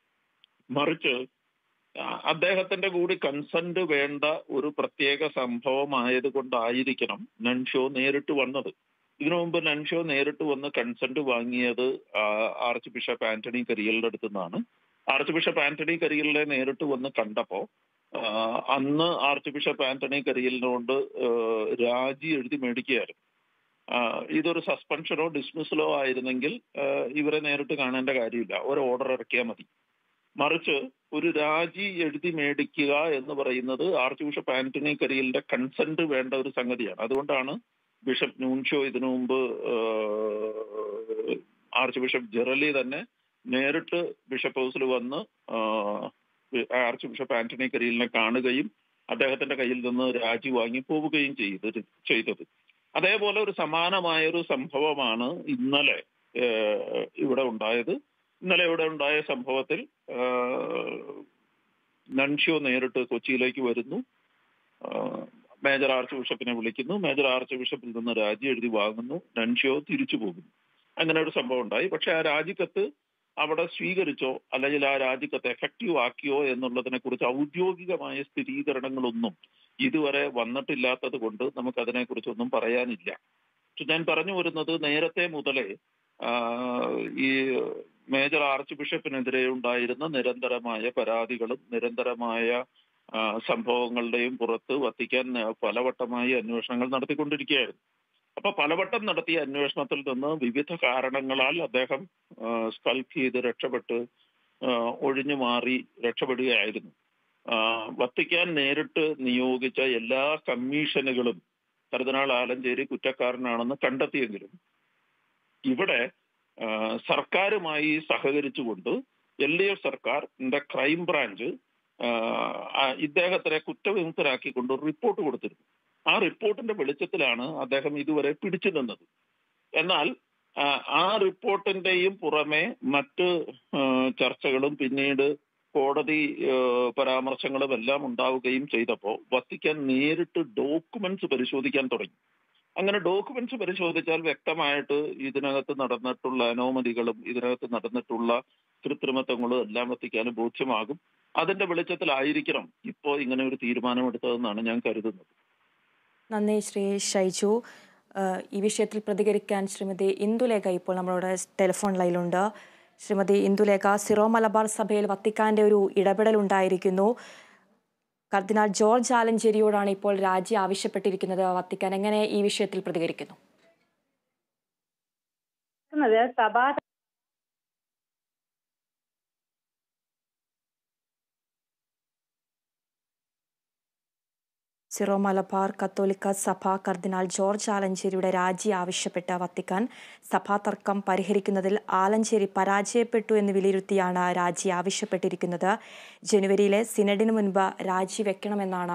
മറിച്ച് ആ, അദ്ദേഹത്തിന്റെ കൂടി കൺസെന്റ് വേണ്ട ഒരു പ്രത്യേക സംഭവം ആയതുകൊണ്ടായിരിക്കണം നൻഷോ നേരിട്ട് വന്നത് ഇതിനു മുമ്പ് നൻഷോ നേരിട്ട് വന്ന് കൺസെന്റ് വാങ്ങിയത് ആ, ആർച്ച് ബിഷപ്പ് ആന്റണി കരിയലിന്റെ അടുത്ത് നിന്നാണ് ആർച്ച് ബിഷപ്പ് ആന്റണി കരിയലിനെ നേരിട്ട് വന്ന് കണ്ടപ്പോ ആ, അന്ന് ആർച്ച് ബിഷപ്പ് ആന്റണി കരിയലിനോട് ആ, രാജി എഴുതി മേടിക്കുകയായിരുന്നു ആ, ഇതൊരു സസ്പെൻഷനോ ഡിസ്മിസലോ ആയിരുന്നെങ്കിൽ ആ, ഇവരെ നേരിട്ട് കാണേണ്ട കാര്യമില്ല ഒരു ഓർഡർ ഇറക്കിയാൽ മതി മറിച്ച് ഒരു രാജി എഴുതി മേടിക്കുക എന്ന് പറയുന്നത് ആർച്ച് ബിഷപ്പ് ആന്റണി കരിയലിന്റെ കൺസെന്റ് വേണ്ട ഒരു സംഗതിയാണ് അതുകൊണ്ടാണ് ബിഷപ്പ് ന്യൂൻഷോ ഇതിനു മുമ്പ് ആ, ആർച്ച് ബിഷപ്പ് ജെറലി തന്നെ നേരിട്ട് ബിഷപ്പ് ഹൗസിൽ വന്ന് ആ, ആർച്ച് ബിഷപ്പ് ആന്റണി കരിയലിനെ കാണുകയും അദ്ദേഹത്തിന്റെ കയ്യിൽ നിന്ന് രാജി വാങ്ങി പോവുകയും ചെയ്തത് ചെയ്തത് അതേപോലെ ഒരു സമാനമായ ഒരു സംഭവമാണ് ഇന്നലെ ഏഹ്, ഇവിടെ ഉണ്ടായത് ഇന്നലെ ഇവിടെ ഉണ്ടായ സംഭവത്തിൽ ഏഹ്, നൻഷ്യോ നേരിട്ട് കൊച്ചിയിലേക്ക് വരുന്നു ആഹ്, മേജർ ആർച്ച് ബിഷപ്പിനെ വിളിക്കുന്നു മേജർ ആർച്ച് ബിഷപ്പിൽ നിന്ന് രാജി എഴുതി വാങ്ങുന്നു നൻഷ്യോ തിരിച്ചു പോകുന്നു അങ്ങനെ ഒരു സംഭവം ഉണ്ടായി പക്ഷെ ആ രാജിക്കത്ത് അവിടെ സ്വീകരിച്ചോ അല്ലെങ്കിൽ ആ രാജിക്കത്ത് എഫക്റ്റീവ് ആക്കിയോ എന്നുള്ളതിനെ കുറിച്ച് ഔദ്യോഗികമായ സ്ഥിരീകരണങ്ങളൊന്നും ഇതുവരെ വന്നിട്ടില്ലാത്തത് കൊണ്ട് നമുക്ക് അതിനെ കുറിച്ചൊന്നും പറയാനില്ല പക്ഷെ ഞാൻ പറഞ്ഞു വരുന്നത് നേരത്തെ മുതലേ ആ, ഈ മേജർ ആർച്ച് ബിഷപ്പിനെതിരെ ഉണ്ടായിരുന്ന നിരന്തരമായ പരാതികളും നിരന്തരമായ ആ, സംഭവങ്ങളുടെയും പുറത്ത് വത്തിക്കാൻ പലവട്ടമായി അന്വേഷണങ്ങൾ നടത്തിക്കൊണ്ടിരിക്കുകയായിരുന്നു അപ്പൊ പലവട്ടം നടത്തിയ അന്വേഷണത്തിൽ നിന്ന് വിവിധ കാരണങ്ങളാൽ അദ്ദേഹം സ്കൽപ്പ് ചെയ്ത് രക്ഷപ്പെട്ട് ആ, ഒഴിഞ്ഞു മാറി രക്ഷപ്പെടുകയായിരുന്നു ആ, വത്തിക്കാൻ നേരിട്ട് നിയോഗിച്ച എല്ലാ കമ്മീഷനുകളും കർദിനാൾ ആലഞ്ചേരി കുറ്റക്കാരനാണെന്ന് കണ്ടെത്തിയെങ്കിലും ഇവിടെ ആ, സർക്കാരുമായി സഹകരിച്ചുകൊണ്ട് എൽ ഡി എഫ് സർക്കാരിന്റെ ക്രൈം ബ്രാഞ്ച് ആ, ആ, ഇദ്ദേഹത്തിനെ കുറ്റവിമുക്തരാക്കിക്കൊണ്ട് ഒരു റിപ്പോർട്ട് കൊടുത്തിരുന്നു ആ റിപ്പോർട്ടിന്റെ വെളിച്ചത്തിലാണ് അദ്ദേഹം ഇതുവരെ പിടിച്ചു നിന്നത് എന്നാൽ ആ, ആ റിപ്പോർട്ടിന്റെയും പുറമെ മറ്റ് ആ, ചർച്ചകളും പിന്നീട് കോടതി ഏഹ്, പരാമർശങ്ങളും എല്ലാം ഉണ്ടാവുകയും ചെയ്തപ്പോൾ വത്തിക്കാൻ നേരിട്ട് ഡോക്യുമെന്റ്സ് പരിശോധിക്കാൻ തുടങ്ങി അങ്ങനെ ഡോക്യുമെന്റ്സ് പരിശോധിച്ചാൽ വ്യക്തമായിട്ട് ഇതിനകത്ത് നടന്നിട്ടുള്ള അനോമതികളും ഇതിനകത്ത് നടന്നിട്ടുള്ള കൃത്രിമത്വങ്ങളും എല്ലാം വത്തിക്കാനും ബോധ്യമാകും അതിന്റെ വെളിച്ചത്തിലായിരിക്കണം ഇപ്പോൾ ഇങ്ങനെ ഒരു തീരുമാനമെടുത്തതെന്നാണ് ഞാൻ കരുതുന്നത് നന്ദി ശ്രീ ഷൈജു ഏഹ് ഈ വിഷയത്തിൽ പ്രതികരിക്കാൻ ശ്രീമതി ഇന്ദുലേഖ ഇപ്പോൾ നമ്മളോട് ടെലിഫോൺ ലൈനിലുണ്ട് ശ്രീമതി ഇന്ദുലേഖ സിറോ മലബാർ സഭയിൽ വത്തിക്കാന്റെ ഒരു ഇടപെടൽ ഉണ്ടായിരിക്കുന്നു കർദിനാൾ ജോർജ് ആലഞ്ചേരിയോടാണ് ഇപ്പോൾ രാജി ആവശ്യപ്പെട്ടിരിക്കുന്നത് വത്തിക്കാൻ എങ്ങനെ ഈ വിഷയത്തിൽ പ്രതികരിക്കുന്നു നടക്കുന്നത് സഭാ സിറോ മലബാർ കത്തോലിക്ക സഭ കർദിനാൾ ജോർജ് ആലഞ്ചേരിയുടെ രാജി ആവശ്യപ്പെട്ട വത്തിക്കാൻ സഭാ തർക്കം പരിഹരിക്കുന്നതിൽ ആലഞ്ചേരി പരാജയപ്പെട്ടു എന്ന് വിലയിരുത്തിയാണ് രാജി ആവശ്യപ്പെട്ടിരിക്കുന്നത് ജനുവരിയിലെ സിനഡിന് മുൻപ് രാജി വെക്കണമെന്നാണ്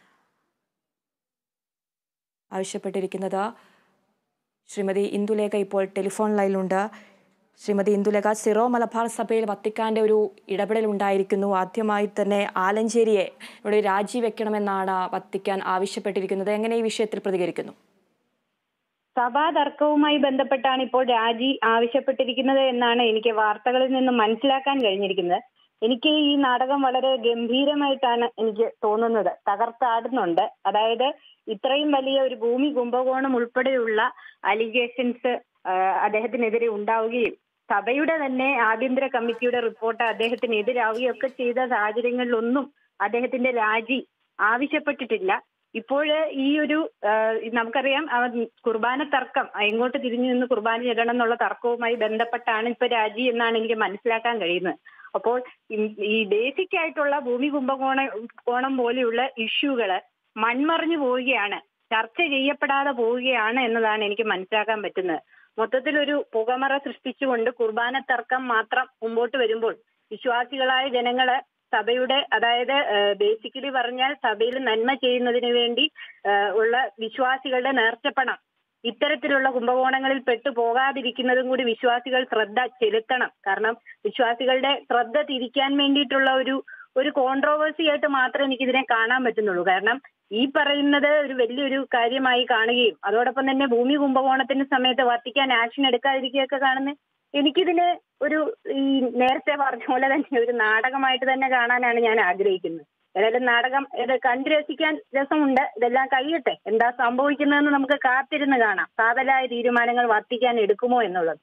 ആവശ്യപ്പെട്ടിരിക്കുന്നത് ശ്രീമതി ഇന്ദുലേഖ ഇപ്പോൾ ടെലിഫോൺ ലൈനിലുണ്ട് ശ്രീമതി ഇന്ദുലേഖ സിറോ മലബാർ സഭയിൽ വത്തിക്കാന്റെ ഒരു ഇടപെടൽ ഉണ്ടായിരിക്കുന്നു ആദ്യമായി തന്നെ ആലഞ്ചേരിയെ ഇവിടെ രാജിവെക്കണമെന്നാണ് വത്തിക്കാൻ ആവശ്യപ്പെട്ടിരിക്കുന്നത് എങ്ങനെ ഈ വിഷയത്തിൽ പ്രതികരിക്കുന്നു സഭാ തർക്കവുമായി ബന്ധപ്പെട്ടാണ് ഇപ്പോൾ രാജി ആവശ്യപ്പെട്ടിരിക്കുന്നത് എന്നാണ് എനിക്ക് വാർത്തകളിൽ നിന്നും മനസ്സിലാക്കാൻ കഴിഞ്ഞിരിക്കുന്നത് എനിക്ക് ഈ നാടകം വളരെ ഗംഭീരമായിട്ടാണ് എനിക്ക് തോന്നുന്നത് തകർത്താടുന്നുണ്ട് അതായത് ഇത്രയും വലിയ ഒരു ഭൂമി കുംഭകോണം ഉൾപ്പെടെയുള്ള അലിഗേഷൻസ് അദ്ദേഹത്തിനെതിരെ ഉണ്ടാവുകയും സഭയുടെ തന്നെ ആഭ്യന്തര കമ്മിറ്റിയുടെ റിപ്പോർട്ട് അദ്ദേഹത്തിന് എതിരാവുകയും ഒക്കെ ചെയ്ത സാഹചര്യങ്ങളിലൊന്നും അദ്ദേഹത്തിന്റെ രാജി ആവശ്യപ്പെട്ടിട്ടില്ല ഇപ്പോൾ ഈ ഒരു ആ, നമുക്കറിയാം ആ കുർബാന തർക്കം എങ്ങോട്ട് തിരിഞ്ഞു നിന്ന് കുർബാന ചെല്ലണം എന്നുള്ള തർക്കവുമായി ബന്ധപ്പെട്ടാണ് ഇപ്പൊ രാജി എന്നാണ് എനിക്ക് മനസ്സിലാക്കാൻ കഴിയുന്നത് അപ്പോൾ ഈ- ഈ ബേസിക് ആയിട്ടുള്ള ഭൂമി കുംഭകോണ കോണം പോലെയുള്ള ഇഷ്യൂകള് മൺമറിഞ്ഞു പോവുകയാണ് ചർച്ച ചെയ്യപ്പെടാതെ പോവുകയാണ് എന്നതാണ് എനിക്ക് മനസ്സിലാക്കാൻ പറ്റുന്നത് മൊത്തത്തിൽ ഒരു പുകമറ സൃഷ്ടിച്ചുകൊണ്ട് കുർബാന തർക്കം മാത്രം മുമ്പോട്ട് വരുമ്പോൾ വിശ്വാസികളായ ജനങ്ങള് സഭയുടെ അതായത് ബേസിക്കലി പറഞ്ഞാൽ സഭയിൽ നന്മ ചെയ്യുന്നതിന് വേണ്ടി ആ, ഉള്ള വിശ്വാസികളുടെ നേർച്ചപ്പണം ഇത്തരത്തിലുള്ള കുംഭകോണങ്ങളിൽ പെട്ടു പോകാതിരിക്കുന്നതും കൂടി വിശ്വാസികൾ ശ്രദ്ധ ചെലുത്തണം കാരണം വിശ്വാസികളുടെ ശ്രദ്ധ തിരിക്കാൻ വേണ്ടിയിട്ടുള്ള ഒരു ഒരു കോൺട്രോവേഴ്സി ആയിട്ട് മാത്രമേ എനിക്ക് ഇതിനെ കാണാൻ പറ്റുന്നുള്ളൂ കാരണം ഈ പറയുന്നത് ഒരു വലിയൊരു കാര്യമായി കാണുകയും അതോടൊപ്പം തന്നെ ഭൂമി കുംഭകോണത്തിന്റെ സമയത്ത് വത്തിക്കാൻ ആക്ഷൻ എടുക്കാതിരിക്കുകയൊക്കെ കാണുന്നത് എനിക്കിതിനെ ഒരു ഈ നേരത്തെ പറഞ്ഞ പോലെ തന്നെ ഒരു നാടകമായിട്ട് തന്നെ കാണാനാണ് ഞാൻ ആഗ്രഹിക്കുന്നത് ഏതായാലും നാടകം ഇത് കണ്ടു രസിക്കാൻ രസമുണ്ട് ഇതെല്ലാം കഴിയട്ടെ എന്താ സംഭവിക്കുന്നതെന്ന് നമുക്ക് കാത്തിരുന്ന് കാണാം കാതലായ തീരുമാനങ്ങൾ വർത്തിക്കാൻ എടുക്കുമോ എന്നുള്ളത്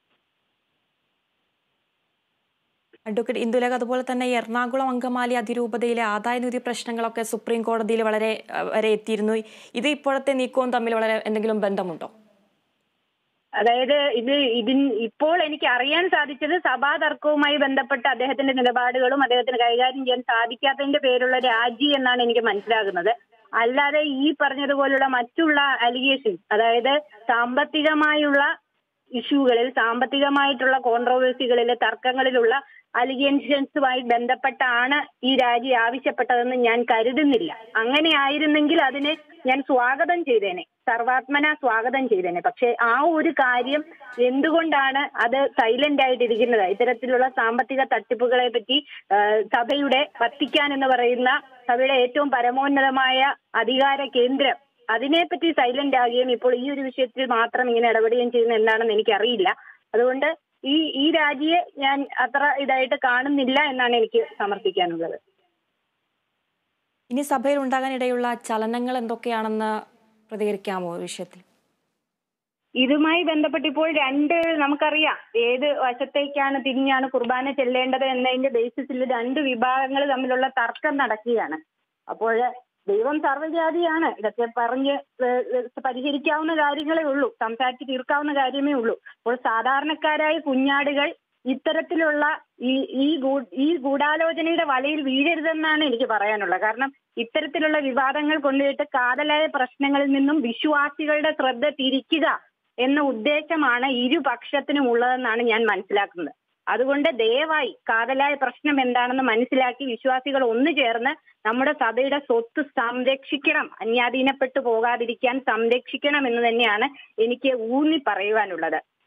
അഡ്വക്കേറ്റ് ഇന്ദുലേഖ അതുപോലെ തന്നെ ഈ എറണാകുളം അങ്കമാലി അതിരൂപതയിലെ ആദായ നികുതി പ്രശ്നങ്ങളൊക്കെ സുപ്രീം കോടതിയിൽ വളരെ അഹ്, വരെ എത്തിയിരുന്നു ഇത് ഇപ്പോഴത്തെ നീക്കവും തമ്മിൽ വളരെ എന്തെങ്കിലും ബന്ധമുണ്ടോ അതായത് ഇത് ഇതിൻ ഇപ്പോൾ എനിക്ക് അറിയാൻ സാധിച്ചത് സഭാ തർക്കവുമായി ബന്ധപ്പെട്ട അദ്ദേഹത്തിന്റെ നിലപാടുകളും അദ്ദേഹത്തിന് കൈകാര്യം ചെയ്യാൻ സാധിക്കാത്തതിന്റെ പേരുള്ള രാജി എന്നാണ് എനിക്ക് മനസ്സിലാകുന്നത് അല്ലാതെ ഈ പറഞ്ഞതുപോലുള്ള മറ്റുള്ള അലിഗേഷൻസ് അതായത് സാമ്പത്തികമായുള്ള ഇഷ്യൂകളിൽ സാമ്പത്തികമായിട്ടുള്ള കോൺട്രോവേഴ്സികളിൽ തർക്കങ്ങളിലുള്ള അലിഗേഷൻസുമായി ബന്ധപ്പെട്ടാണ് ഈ രാജി ആവശ്യപ്പെട്ടതെന്ന് ഞാൻ കരുതുന്നില്ല അങ്ങനെ ആയിരുന്നെങ്കിൽ അതിനെ ഞാൻ സ്വാഗതം ചെയ്തേനെ സർവാത്മന സ്വാഗതം ചെയ്തേനെ പക്ഷെ ആ ഒരു കാര്യം എന്തുകൊണ്ടാണ് അത് സൈലന്റ് ആയിട്ടിരിക്കുന്നത് ഇത്തരത്തിലുള്ള സാമ്പത്തിക തട്ടിപ്പുകളെ പറ്റി ആ, സഭയുടെ വത്തിക്കാൻ എന്ന് പറയുന്ന സഭയുടെ ഏറ്റവും പരമോന്നതമായ അധികാര കേന്ദ്രം അതിനെപ്പറ്റി സൈലന്റ് ആകുകയും ഇപ്പോൾ ഈ ഒരു വിഷയത്തിൽ മാത്രം ഇങ്ങനെ ഇടപെടുകയും ചെയ്യുന്ന എന്താണെന്ന് എനിക്കറിയില്ല അതുകൊണ്ട് ഈ ഈ രാജിയെ ഞാൻ അത്ര ഇതായിട്ട് കാണുന്നില്ല എന്നാണ് എനിക്ക് സമർപ്പിക്കാനുള്ളത് ഇനി സഭയിൽ ഉണ്ടാകാനിടയുള്ള ചലനങ്ങൾ എന്തൊക്കെയാണെന്ന് പ്രതികരിക്കാമോ ഈ വിഷയത്തിൽ ഇതുമായി ബന്ധപ്പെട്ട് ഇപ്പോൾ രണ്ട് നമുക്കറിയാം ഏത് വശത്തേക്കാണ് തിരിഞ്ഞാണ് കുർബാന ചെല്ലേണ്ടത് എന്നതിന്റെ ബേസിസിൽ രണ്ട് വിഭാഗങ്ങൾ തമ്മിലുള്ള തർക്കം നടക്കുകയാണ് അപ്പോൾ ദൈവം സർവ്വജാതിയാണ് ഇതൊക്കെ പറഞ്ഞ് ഏഹ്, ഏഹ്, പരിഹരിക്കാവുന്ന കാര്യങ്ങളേ ഉള്ളൂ സംസാരിച്ച് തീർക്കാവുന്ന കാര്യമേ ഉള്ളൂ അപ്പോൾ സാധാരണക്കാരായ കുഞ്ഞാടുകൾ ഇത്തരത്തിലുള്ള ഈ ഈ ഗൂ- ഈ ഗൂഢാലോചനയുടെ വലയിൽ വീഴരുതെന്നാണ് എനിക്ക് പറയാനുള്ളത് കാരണം ഇത്തരത്തിലുള്ള വിവാദങ്ങൾ കൊണ്ടുപോയിട്ട് കാതലായ പ്രശ്നങ്ങളിൽ നിന്നും വിശ്വാസികളുടെ ശ്രദ്ധ തിരിക്കുക എന്ന ഉദ്ദേശമാണ് ഇരുപക്ഷത്തിനും ഉള്ളതെന്നാണ് ഞാൻ മനസ്സിലാക്കുന്നത് അതുകൊണ്ട് ദയവായി കാതലായ പ്രശ്നം എന്താണെന്ന് മനസ്സിലാക്കി വിശ്വാസികൾ ഒന്നു ചേർന്ന് നമ്മുടെ സഭയുടെ സ്വത്ത് സംരക്ഷിക്കണം അന്യാധീനപ്പെട്ടു പോകാതിരിക്കാൻ സംരക്ഷിക്കണം എന്ന് തന്നെയാണ് എനിക്ക് ഊന്നി പറയുവാനുള്ളത്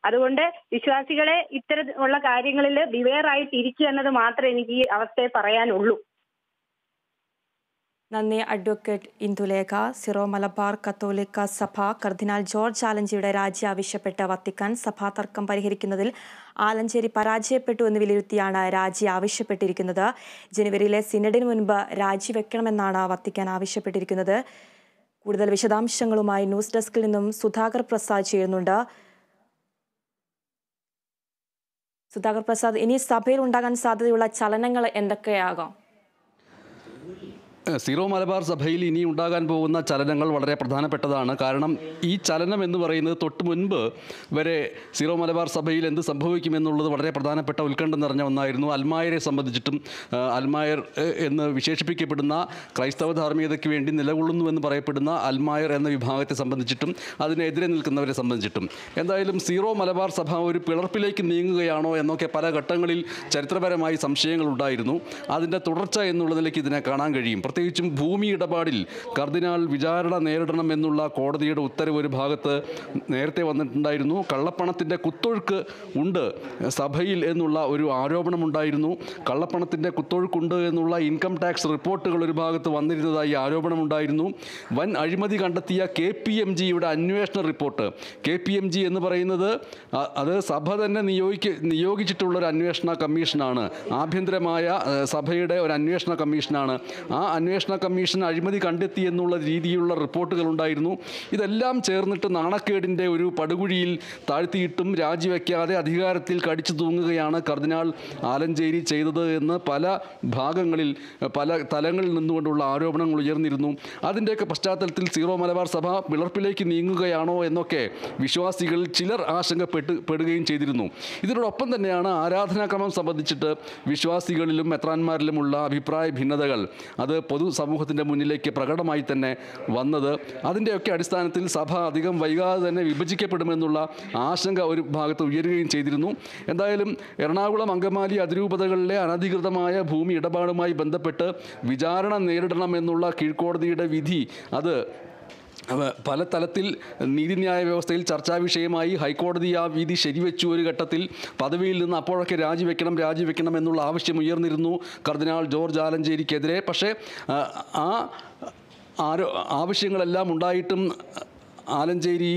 അതുകൊണ്ട് വിശ്വാസികളെ ഇത്തരത്തിലുള്ള കാര്യങ്ങളിൽ ബിവെയർ ആയിട്ടിരിക്കുക എന്നത് മാത്രമേ എനിക്ക് ഈ അവസ്ഥയെ പറയാനുള്ളൂ നന്ദി അഡ്വക്കേറ്റ് ഇന്ദുലേഖ സിറോ മലബാർ കത്തോലിക്ക സഭ കർദിനാൾ ജോർജ് ആലഞ്ചേരിയുടെ രാജി ആവശ്യപ്പെട്ട് വത്തിക്കാൻ സഭാ തർക്കം പരിഹരിക്കുന്നതിൽ ആലഞ്ചേരി പരാജയപ്പെട്ടു എന്ന് വിലയിരുത്തിയാണ് രാജി ആവശ്യപ്പെട്ടിരിക്കുന്നത് ജനുവരിയിലെ സിനഡിന് മുൻപ് രാജിവെക്കണമെന്നാണ് വത്തിക്കാൻ ആവശ്യപ്പെട്ടിരിക്കുന്നത് കൂടുതൽ വിശദാംശങ്ങളുമായി ന്യൂസ് ഡെസ്കിൽ നിന്നും സുധാകർ പ്രസാദ് ചേരുന്നുണ്ട് സുധാകർ പ്രസാദ് ഇനി സഭയിൽ ഉണ്ടാകാൻ സാധ്യതയുള്ള ചലനങ്ങൾ എന്തൊക്കെയാകാം സീറോ മലബാർ സഭയിൽ ഇനി ഉണ്ടാകാൻ പോകുന്ന ചലനങ്ങൾ വളരെ പ്രധാനപ്പെട്ടതാണ് കാരണം ഈ ചലനം എന്ന് പറയുന്നത് തൊട്ട് മുൻപ് വരെ സീറോ മലബാർ സഭയിൽ എന്ത് സംഭവിക്കുമെന്നുള്ളത് വളരെ പ്രധാനപ്പെട്ട ഉത്കണ്ഠ നിറഞ്ഞ ഒന്നായിരുന്നു അൽമായരെ സംബന്ധിച്ചിട്ടും ആ, അൽമായർ ഏഹ്, എന്ന് വിശേഷിപ്പിക്കപ്പെടുന്ന ക്രൈസ്തവ ധാർമ്മികതയ്ക്ക് വേണ്ടി നിലകൊള്ളുന്നുവെന്ന് പറയപ്പെടുന്ന അൽമായർ എന്ന വിഭാഗത്തെ സംബന്ധിച്ചിട്ടും അതിനെതിരെ നിൽക്കുന്നവരെ സംബന്ധിച്ചിട്ടും എന്തായാലും സീറോ മലബാർ സഭ ഒരു പിളർപ്പിലേക്ക് നീങ്ങുകയാണോ എന്നൊക്കെ പല ഘട്ടങ്ങളിൽ ചരിത്രപരമായി സംശയങ്ങളുണ്ടായിരുന്നു അതിൻ്റെ തുടർച്ച എന്നുള്ള നിലയ്ക്ക് ഇതിനെ കാണാൻ കഴിയും പ്രത്യേകിച്ചും ഭൂമി ഇടപാടിൽ കർദിനാൾ വിചാരണ നേരിടണം എന്നുള്ള കോടതിയുടെ ഉത്തരവ് ഒരു ഭാഗത്ത് നേരത്തെ വന്നിട്ടുണ്ടായിരുന്നു കള്ളപ്പണത്തിൻ്റെ കുത്തൊഴുക്ക് ഉണ്ട് സഭയിൽ എന്നുള്ള ഒരു ആരോപണമുണ്ടായിരുന്നു കള്ളപ്പണത്തിൻ്റെ കുത്തൊഴുക്കുണ്ട് എന്നുള്ള ഇൻകം ടാക്സ് റിപ്പോർട്ടുകൾ ഒരു ഭാഗത്ത് വന്നിരുന്നതായി ആരോപണമുണ്ടായിരുന്നു വൻ അഴിമതി കണ്ടെത്തിയ കെ പി എം ജിയുടെ അന്വേഷണ report K P M G എന്ന് പറയുന്നത് അ- അത് സഭ തന്നെ നിയോഗിക്ക നിയോഗിച്ചിട്ടുള്ള ഒരു അന്വേഷണ കമ്മീഷനാണ് ആഭ്യന്തരമായ ഏഹ്, സഭയുടെ ഒരു അന്വേഷണ കമ്മീഷനാണ് ആ അന്വേഷണ കമ്മീഷൻ അഴിമതി കണ്ടെത്തി എന്നുള്ള രീതിയിലുള്ള റിപ്പോർട്ടുകൾ ഉണ്ടായിരുന്നു ഇതെല്ലാം ചേർന്നിട്ട് നാണക്കേടിൻ്റെ ഒരു പടുകുഴിയിൽ താഴ്ത്തിയിട്ടും രാജിവെക്കാതെ അധികാരത്തിൽ കടിച്ചു തൂങ്ങുകയാണ് കർദിനാൾ ആലഞ്ചേരി ചെയ്തത് എന്ന് പല ഭാഗങ്ങളിൽ ഏഹ്, പല തലങ്ങളിൽ നിന്നുകൊണ്ടുള്ള ആരോപണങ്ങൾ ഉയർന്നിരുന്നു അതിൻ്റെയൊക്കെ പശ്ചാത്തലത്തിൽ സീറോ മലബാർ സഭ പിളർപ്പിലേക്ക് നീങ്ങുകയാണോ എന്നൊക്കെ വിശ്വാസികൾ ചിലർ ആശങ്കപ്പെട്ട് പെടുകയും ചെയ്തിരുന്നു ഇതിനോടൊപ്പം തന്നെയാണ് ആരാധനാക്രമം സംബന്ധിച്ചിട്ട് വിശ്വാസികളിലും മെത്രാന്മാരിലുമുള്ള അഭിപ്രായ ഭിന്നതകൾ അത് പൊതുസമൂഹത്തിൻ്റെ മുന്നിലേക്ക് പ്രകടമായി തന്നെ വന്നത് അതിൻ്റെയൊക്കെ അടിസ്ഥാനത്തിൽ സഭ അധികം വൈകാതെ തന്നെ വിഭജിക്കപ്പെടുമെന്നുള്ള ആശങ്ക ഒരു ഭാഗത്ത് ഉയരുകയും ചെയ്തിരുന്നു എന്തായാലും എറണാകുളം അങ്കമാലി അതിരൂപതകളിലെ അനധികൃതമായ ഭൂമി ഇടപാടുമായി ബന്ധപ്പെട്ട് വിചാരണ നേരിടണമെന്നുള്ള കീഴ്ക്കോടതിയുടെ വിധി അത് അവ- പല തലത്തിൽ നീതിന്യായ വ്യവസ്ഥയിൽ ചർച്ചാ വിഷയമായി ഹൈക്കോടതി ആ വിധി ശരിവെച്ചു ഒരു ഘട്ടത്തിൽ പദവിയിൽ നിന്ന് അപ്പോഴൊക്കെ രാജിവെക്കണം രാജിവെക്കണം എന്നുള്ള ആവശ്യം ഉയർന്നിരുന്നു കർദിനാൾ ജോർജ് ആലഞ്ചേരിക്കെതിരെ പക്ഷേ ആ, ആ ആരോ ആവശ്യങ്ങളെല്ലാം ഉണ്ടായിട്ടും Alencherry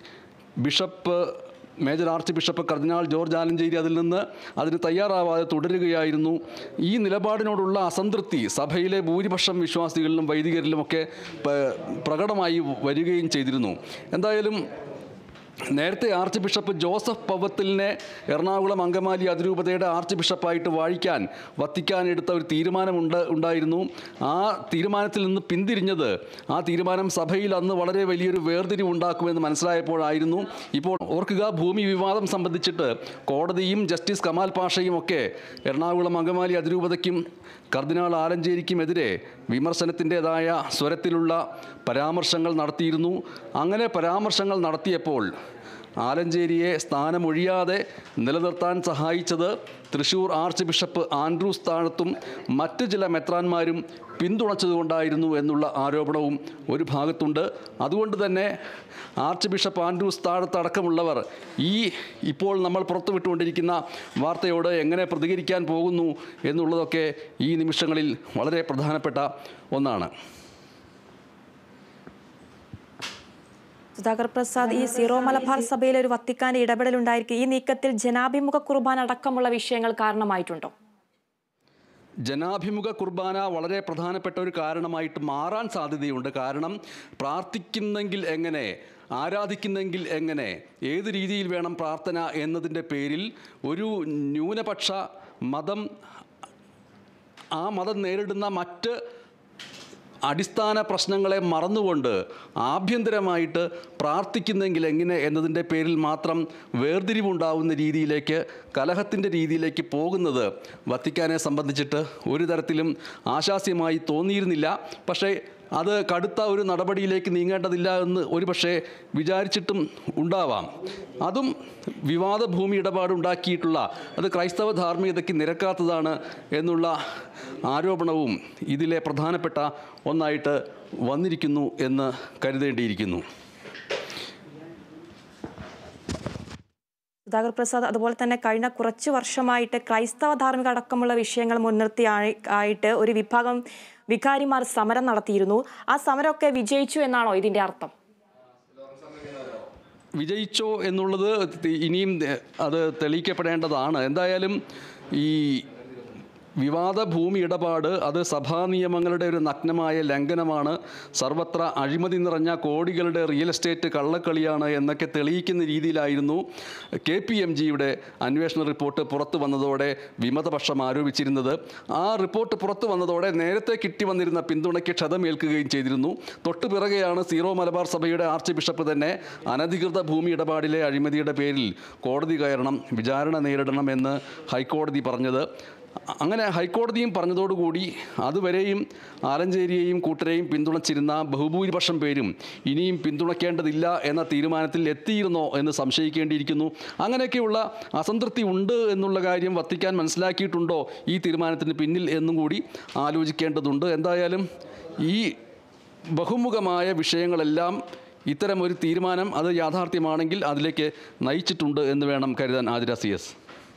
bishop major archbishop കർദിനാൾ ജോർജ് ആലഞ്ചേരി അതിൽ നിന്ന് അതിന് തയ്യാറാവാതെ തുടരുകയായിരുന്നു ഈ നിലപാടിനോടുള്ള അസംതൃപ്തി സഭയിലെ ഭൂരിപക്ഷം വിശ്വാസികളിലും വൈദികരിലുമൊക്കെ പ- പ്രകടമായി വരികയും ചെയ്തിരുന്നു എന്തായാലും നേരത്തെ ആർച്ച് ബിഷപ്പ് ജോസഫ് പവത്തിലിനെ എറണാകുളം അങ്കമാലി അതിരൂപതയുടെ ആർച്ച് ബിഷപ്പായിട്ട് വാഴിക്കാൻ വത്തിക്കാൻ എടുത്ത ഒരു തീരുമാനമുണ്ട് ഉണ്ടായിരുന്നു ആ തീരുമാനത്തിൽ നിന്ന് പിന്തിരിഞ്ഞത് ആ തീരുമാനം സഭയിൽ അന്ന് വളരെ വലിയൊരു വേർതിരിവ് ഉണ്ടാക്കുമെന്ന് മനസ്സിലായപ്പോഴായിരുന്നു ഇപ്പോൾ ഓർക്കുക ഭൂമി വിവാദം സംബന്ധിച്ചിട്ട് കോടതിയും ജസ്റ്റിസ് കമാൽ പാഷയും ഒക്കെ എറണാകുളം അങ്കമാലി അതിരൂപതയ്ക്കും കർദിനാൾ ആലഞ്ചേരിക്കുമെതിരെ വിമർശനത്തിൻ്റെതായ സ്വരത്തിലുള്ള പരാമർശങ്ങൾ നടത്തിയിരുന്നു അങ്ങനെ പരാമർശങ്ങൾ നടത്തിയപ്പോൾ ആലഞ്ചേരിയെ സ്ഥാനമൊഴിയാതെ നിലനിർത്താൻ സഹായിച്ചത് തൃശൂർ ആർച്ച് ബിഷപ്പ് ആൻഡ്രൂസ് താഴത്തും മറ്റ് ചില മെത്രാന്മാരും പിന്തുണച്ചതുകൊണ്ടായിരുന്നു എന്നുള്ള ആരോപണവും ഒരു ഭാഗത്തുണ്ട് അതുകൊണ്ട് തന്നെ ആർച്ച് ബിഷപ്പ് ആൻഡ്രൂസ് താഴത്തടക്കമുള്ളവർ ഈ ഇപ്പോൾ നമ്മൾ പുറത്തുവിട്ടുകൊണ്ടിരിക്കുന്ന വാർത്തയോട് എങ്ങനെ പ്രതികരിക്കാൻ പോകുന്നു എന്നുള്ളതൊക്കെ ഈ നിമിഷങ്ങളിൽ വളരെ പ്രധാനപ്പെട്ട ഒന്നാണ് സുധാകർ പ്രസാദ് ഈ സീറോ മലബാർ സഭയിലെ ഒരു വത്തിക്കാന്റെ ഇടപെടലുണ്ടായിരിക്കും ഈ നീക്കത്തിൽ ജനാഭിമുഖ കുർബാന അടക്കമുള്ള വിഷയങ്ങൾ കാരണമായിട്ടുണ്ടോ ജനാഭിമുഖ കുർബാന വളരെ പ്രധാനപ്പെട്ട ഒരു കാരണമായിട്ട് മാറാൻ സാധ്യതയുണ്ട് കാരണം പ്രാർത്ഥിക്കുന്നെങ്കിൽ എങ്ങനെ ആരാധിക്കുന്നെങ്കിൽ എങ്ങനെ ഏത് രീതിയിൽ വേണം പ്രാർത്ഥന എന്നതിൻ്റെ പേരിൽ ഒരു ന്യൂനപക്ഷ മതം ആ മതം നേരിടുന്ന മറ്റ് അടിസ്ഥാന പ്രശ്നങ്ങളെ മറന്നുകൊണ്ട് ആഭ്യന്തരമായിട്ട് പ്രാർത്ഥിക്കുന്നെങ്കിൽ എങ്ങനെ എന്നതിൻ്റെ പേരിൽ മാത്രം വേർതിരിവുണ്ടാവുന്ന രീതിയിലേക്ക് കലഹത്തിൻ്റെ രീതിയിലേക്ക് പോകുന്നത് വത്തിക്കാനെ സംബന്ധിച്ചിട്ട് ഒരു തരത്തിലും ആശാസ്യമായി തോന്നിയിരുന്നില്ല പക്ഷേ അത് കടുത്ത ഒരു നടപടിയിലേക്ക് നീങ്ങേണ്ടതില്ല എന്ന് ഒരുപക്ഷെ വിചാരിച്ചിട്ടും ഉണ്ടാവാം അതും വിവാദ ഭൂമി ഇടപാടുണ്ടാക്കിയിട്ടുള്ള അത് ക്രൈസ്തവ ധാർമ്മികതയ്ക്ക് നിരക്കാത്തതാണ് എന്നുള്ള ആരോപണവും ഇതിലെ പ്രധാനപ്പെട്ട ഒന്നായിട്ട് വന്നിരിക്കുന്നു എന്ന് കരുതേണ്ടിയിരിക്കുന്നു സുധാകർ പ്രസാദ് അതുപോലെ തന്നെ കഴിഞ്ഞ കുറച്ച് വർഷമായിട്ട് ക്രൈസ്തവ ധാർമ്മിക അടക്കമുള്ള വിഷയങ്ങൾ മുൻനിർത്തി ആയി- ആയിട്ട് ഒരു വിഭാഗം വികാരിമാർ സമരം നടത്തിയിരുന്നു ആ സമരമൊക്കെ വിജയിച്ചു എന്നാണോ ഇതിന്റെ അർത്ഥം വിജയിച്ചോ എന്നുള്ളത് തി- ഇനിയും എ, അത് തെളിയിക്കപ്പെടേണ്ടതാണ് എന്തായാലും ഈ വിവാദ ഭൂമി ഇടപാട് അത് സഭാ നിയമങ്ങളുടെ ഒരു നഗ്നമായ ലംഘനമാണ് സർവത്ര അഴിമതി നിറഞ്ഞ കോടികളുടെ റിയൽ എസ്റ്റേറ്റ് കള്ളക്കളിയാണ് എന്നൊക്കെ തെളിയിക്കുന്ന രീതിയിലായിരുന്നു കെ പി എം ജിയുടെ അന്വേഷണ റിപ്പോർട്ട് പുറത്തു വന്നതോടെ വിമതപക്ഷം ആരോപിച്ചിരുന്നത് ആ റിപ്പോർട്ട് പുറത്തു വന്നതോടെ നേരത്തെ കിട്ടി വന്നിരുന്ന പിന്തുണയ്ക്ക് ക്ഷതമേൽക്കുകയും ചെയ്തിരുന്നു തൊട്ടു പിറകെയാണ് സീറോ മലബാർ സഭയുടെ ആർച്ച് ബിഷപ്പ് തന്നെ അനധികൃത ഭൂമി ഇടപാടിലെ അഴിമതിയുടെ പേരിൽ കോടതി കയറണം വിചാരണ നേരിടണം എന്ന് ഹൈക്കോടതി പറഞ്ഞത് അങ്ങനെ ഹൈക്കോടതിയും പറഞ്ഞതോടുകൂടി അതുവരെയും ആലഞ്ചേരിയെയും കൂട്ടരെയും പിന്തുണച്ചിരുന്ന ബഹുഭൂരിപക്ഷം പേരും ഇനിയും പിന്തുണയ്ക്കേണ്ടതില്ല എന്ന തീരുമാനത്തിൽ എത്തിയിരുന്നോ എന്ന് സംശയിക്കേണ്ടിയിരിക്കുന്നു അങ്ങനെയൊക്കെയുള്ള അസംതൃപ്തി ഉണ്ട് എന്നുള്ള കാര്യം വത്തിക്കാൻ മനസ്സിലാക്കിയിട്ടുണ്ടോ ഈ തീരുമാനത്തിന് പിന്നിൽ എന്നും കൂടി ആലോചിക്കേണ്ടതുണ്ട് എന്തായാലും ഈ ബഹുമുഖമായ വിഷയങ്ങളെല്ലാം ഇത്തരം ഒരു തീരുമാനം അത് യാഥാർത്ഥ്യമാണെങ്കിൽ അതിലേക്ക് നയിച്ചിട്ടുണ്ട് എന്ന് വേണം കരുതാൻ Athira C S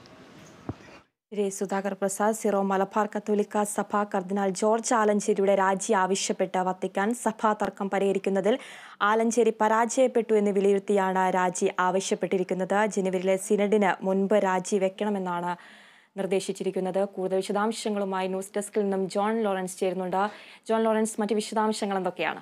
Shri Sudhakar Prasad Syro Malabar കത്തോലിക്ക സഭ കർദിനാൾ ജോർജ് ആലഞ്ചേരിയുടെ രാജി ആവശ്യപ്പെട്ട് വത്തിക്കാൻ സഭാ തർക്കം പരിഹരിക്കുന്നതിൽ ആലഞ്ചേരി പരാജയപ്പെട്ടു എന്ന് വിലയിരുത്തിയാണ് രാജി ആവശ്യപ്പെട്ടിരിക്കുന്നത് ജനുവരിയിലെ സിനഡിന് മുൻപ് രാജി വെക്കണമെന്നാണ് നിർദ്ദേശിച്ചിരിക്കുന്നത് കൂടുതൽ വിശദാംശങ്ങളുമായി ന്യൂസ് ഡെസ്കിൽ നിന്നും ജോൺ ലോറൻസ് ചേരുന്നുണ്ട് ജോൺ ലോറൻസ് മറ്റ് വിശദാംശങ്ങൾ എന്തൊക്കെയാണ്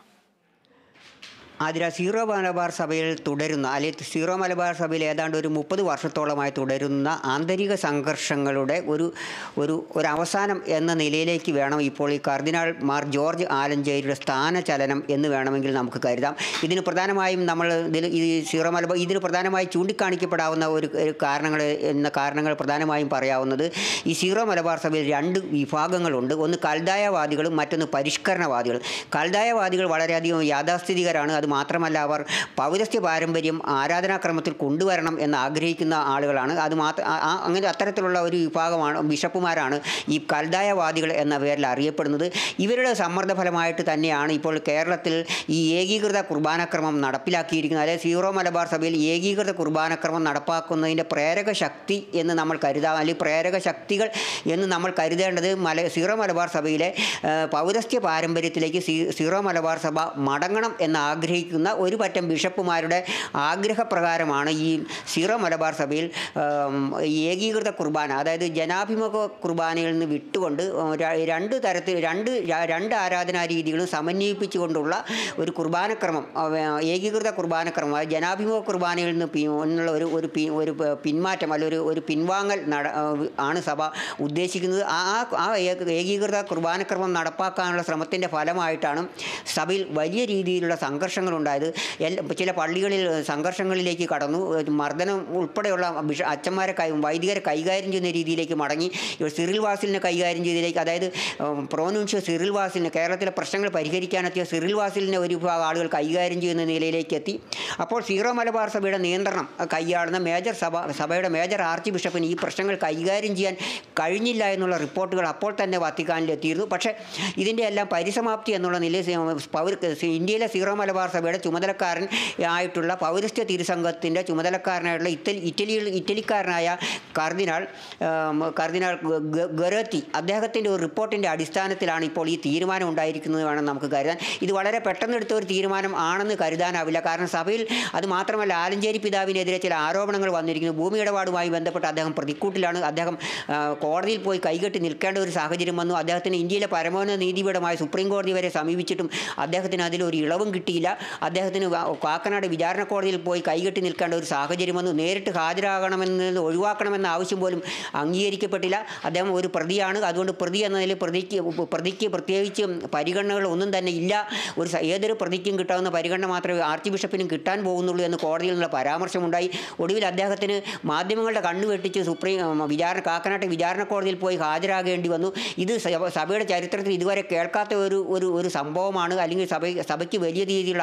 ആതിര സീറോ മലബാർ സഭയിൽ തുടരുന്ന അല്ലെങ്കിൽ സീറോ മലബാർ സഭയിൽ ഏതാണ്ട് ഒരു മുപ്പത് വർഷത്തോളമായി തുടരുന്ന ആന്തരിക സംഘർഷങ്ങളുടെ ഒരു ഒരു ഒരു അവസാനം എന്ന നിലയിലേക്ക് വേണം ഇപ്പോൾ ഈ കർദിനാൾ മാർ ജോർജ് ആലഞ്ചേരിയുടെ സ്ഥാനചലനം എന്ന് വേണമെങ്കിൽ നമുക്ക് കരുതാം ഇതിന് പ്രധാനമായും നമ്മൾ ഇതിൽ ഈ സീറോ മലബാർ ഇതിന് പ്രധാനമായി ചൂണ്ടിക്കാണിക്കപ്പെടാവുന്ന ഒരു ഒരു കാരണങ്ങൾ എന്ന കാരണങ്ങൾ പ്രധാനമായും പറയാവുന്നത് ഈ സീറോ മലബാർ സഭയിൽ രണ്ട് വിഭാഗങ്ങളുണ്ട് ഒന്ന് കൽദായവാദികളും മറ്റൊന്ന് പരിഷ്കരണവാദികളും കൽദായവാദികൾ വളരെയധികം യാഥാസ്ഥിതികരാണ് അത് മാത്രമല്ല അവർ പൗരസ്ത്യ പാരമ്പര്യം ആരാധനാക്രമത്തിൽ കൊണ്ടുവരണം എന്ന് ആഗ്രഹിക്കുന്ന ആളുകളാണ് അത് മാത്ര ആ- ആ- അങ്ങനെ അത്തരത്തിലുള്ള ഒരു വിഭാഗമാണ് ബിഷപ്പുമാരാണ് ഈ കൽദായവാദികൾ എന്ന പേരിൽ അറിയപ്പെടുന്നത് ഇവരുടെ സമ്മർദ്ദ ഫലമായിട്ട് തന്നെയാണ് ഇപ്പോൾ കേരളത്തിൽ ഈ ഏകീകൃത കുർബാനക്രമം നടപ്പിലാക്കിയിരിക്കുന്നത് അതായത് സീറോ മലബാർ സഭയിൽ ഏകീകൃത കുർബാനക്രമം നടപ്പാക്കുന്നതിൻ്റെ പ്രേരക ശക്തി എന്ന് നമ്മൾ കരുതാം അല്ലെങ്കിൽ പ്രേരക ശക്തികൾ എന്ന് നമ്മൾ കരുതേണ്ടത് മല സീറോ മലബാർ സഭയിലെ ആ, പൗരസ്ത്യ പാരമ്പര്യത്തിലേക്ക് സീ സീറോ മലബാർ സഭ മടങ്ങണം എന്ന് ആഗ്രഹിക്കുന്ന ഒരു പറ്റം ബിഷപ്പുമാരുടെ ആഗ്രഹപ്രകാരമാണ് ഈ സീറോ മലബാർ സഭയിൽ ആം, ഈ ഏകീകൃത കുർബാന അതായത് ജനാഭിമുഖ കുർബാനയിൽ നിന്ന് വിട്ടുകൊണ്ട് ര- രണ്ട് തരത്തിൽ രണ്ട് ര- രണ്ട് ആരാധനാ രീതികളും സമന്വയിപ്പിച്ചുകൊണ്ടുള്ള ഒരു കുർബാനക്രമം അവ, ഏകീകൃത കുർബാനക്രമം അതായത് ജനാഭിമുഖ കുർബാനയിൽ നിന്ന് പി- എന്നുള്ള ഒരു ഒരു പി- ഒരു പ- പിന്മാറ്റം അല്ല ഒരു ഒരു പിൻവാങ്ങൽ നട ആണ് സഭ ഉദ്ദേശിക്കുന്നത് ആ ആ- ആ ഏക- ഏകീകൃത കുർബാനക്രമം നടപ്പാക്കാനുള്ള ശ്രമത്തിൻ്റെ ഫലമായിട്ടാണ് സഭയിൽ വലിയ രീതിയിലുള്ള സംഘർഷങ്ങൾ ഉണ്ടായത് എല്ലാ ചില പള്ളികളിൽ സംഘർഷങ്ങളിലേക്ക് കടന്നു മർദ്ദനം ഉൾപ്പെടെയുള്ള ബിഷ അച്ഛന്മാരെ കൈ വൈദികരെ കൈകാര്യം ചെയ്യുന്ന രീതിയിലേക്ക് മടങ്ങി ഇവർ സിറിൽ വാസിലിനെ കൈകാര്യം ചെയ്തതിലേക്ക് അതായത് പ്രോനുൻഷ്യ സിറിൽ വാസിലിനെ കേരളത്തിലെ പ്രശ്നങ്ങൾ പരിഹരിക്കാനെത്തിയ സിറിൽ വാസിലിനെ ഒരു വിഭാഗം ആളുകൾ കൈകാര്യം ചെയ്യുന്ന നിലയിലേക്ക് എത്തി അപ്പോൾ സീറോ മലബാർ സഭയുടെ നിയന്ത്രണം കൈയാളുന്ന മേജർ സഭ സഭയുടെ മേജർ ആർച്ച് ബിഷപ്പിന് ഈ പ്രശ്നങ്ങൾ കൈകാര്യം ചെയ്യാൻ കഴിഞ്ഞില്ല എന്നുള്ള റിപ്പോർട്ടുകൾ അപ്പോൾ തന്നെ വത്തിക്കാനിൽ എത്തിയിരുന്നു പക്ഷേ ഇതിൻ്റെ എല്ലാം പരിസമാപ്തി എന്നുള്ള നിലയിൽ സി- പൗര ഇന്ത്യയിലെ സീറോ മലബാർ സഭയുടെ ചുമതലക്കാരൻ ആയിട്ടുള്ള പൗരസ്ത്യ തിരുസംഘത്തിൻ്റെ ചുമതലക്കാരനായിട്ടുള്ള ഇറ്റലി ഇറ്റലിയിൽ ഇറ്റലിക്കാരനായ കർദിനാൾ ആം, കർദിനാൾ ഗ- ഗ- ഗൊരത്തി അദ്ദേഹത്തിൻ്റെ ഒരു റിപ്പോർട്ടിൻ്റെ അടിസ്ഥാനത്തിലാണ് ഇപ്പോൾ ഈ തീരുമാനം ഉണ്ടായിരിക്കുന്നത് വേണം നമുക്ക് കരുതാൻ ഇത് വളരെ പെട്ടെന്ന് എടുത്ത ഒരു തീരുമാനം ആണെന്ന് കരുതാനാവില്ല കാരണം സഭയിൽ അത് മാത്രമല്ല ആലഞ്ചേരി പിതാവിനെതിരെ ചില ആരോപണങ്ങൾ വന്നിരിക്കുന്നു ഭൂമി ഇടപാടുമായി ബന്ധപ്പെട്ട് അദ്ദേഹം പ്രതിക്കൂട്ടിലാണ് അദ്ദേഹം ആ, കോടതിയിൽ പോയി കൈകെട്ടി നിൽക്കേണ്ട ഒരു സാഹചര്യം വന്നു അദ്ദേഹത്തിന് ഇന്ത്യയിലെ പരമോന്നത നീതിപീഠമായ സുപ്രീം കോടതി വരെ സമീപിച്ചിട്ടും അദ്ദേഹത്തിന് അതിലൊരു ഇളവും കിട്ടിയില്ല അദ്ദേഹത്തിന് വാ- കാക്കനാട് വിചാരണ കോടതിയിൽ പോയി കൈകെട്ടി നിൽക്കേണ്ട ഒരു സാഹചര്യം വന്നു നേരിട്ട് ഹാജരാകണമെന്ന് ഒഴിവാക്കണമെന്ന ആവശ്യം പോലും അംഗീകരിക്കപ്പെട്ടില്ല അദ്ദേഹം ഒരു പ്രതിയാണ് അതുകൊണ്ട് പ്രതി എന്ന നിലയിൽ പ്രതിക്ക് പ്രതിക്ക് പ്രത്യേകിച്ച് പരിഗണനകൾ ഒന്നും തന്നെ ഇല്ല ഒരു സ- ഏതൊരു പ്രതിക്കും കിട്ടാവുന്ന പരിഗണന മാത്രമേ ആർച്ച് ബിഷപ്പിനും കിട്ടാൻ പോകുന്നുള്ളൂ എന്ന് കോടതിയിൽ നിന്നുള്ള പരാമർശമുണ്ടായി ഒടുവിൽ അദ്ദേഹത്തിന് മാധ്യമങ്ങളുടെ കണ്ണു വെട്ടിച്ച് സുപ്രീം ഉം, വിചാരണ കാക്കനാട്ടെ വിചാരണ കോടതിയിൽ പോയി ഹാജരാകേണ്ടി വന്നു ഇത് സഭ- സഭയുടെ ചരിത്രത്തിൽ ഇതുവരെ കേൾക്കാത്ത ഒരു ഒരു ഒരു സംഭവമാണ് അല്ലെങ്കിൽ സഭ സഭയ്ക്ക് വലിയ രീതിയിലുള്ള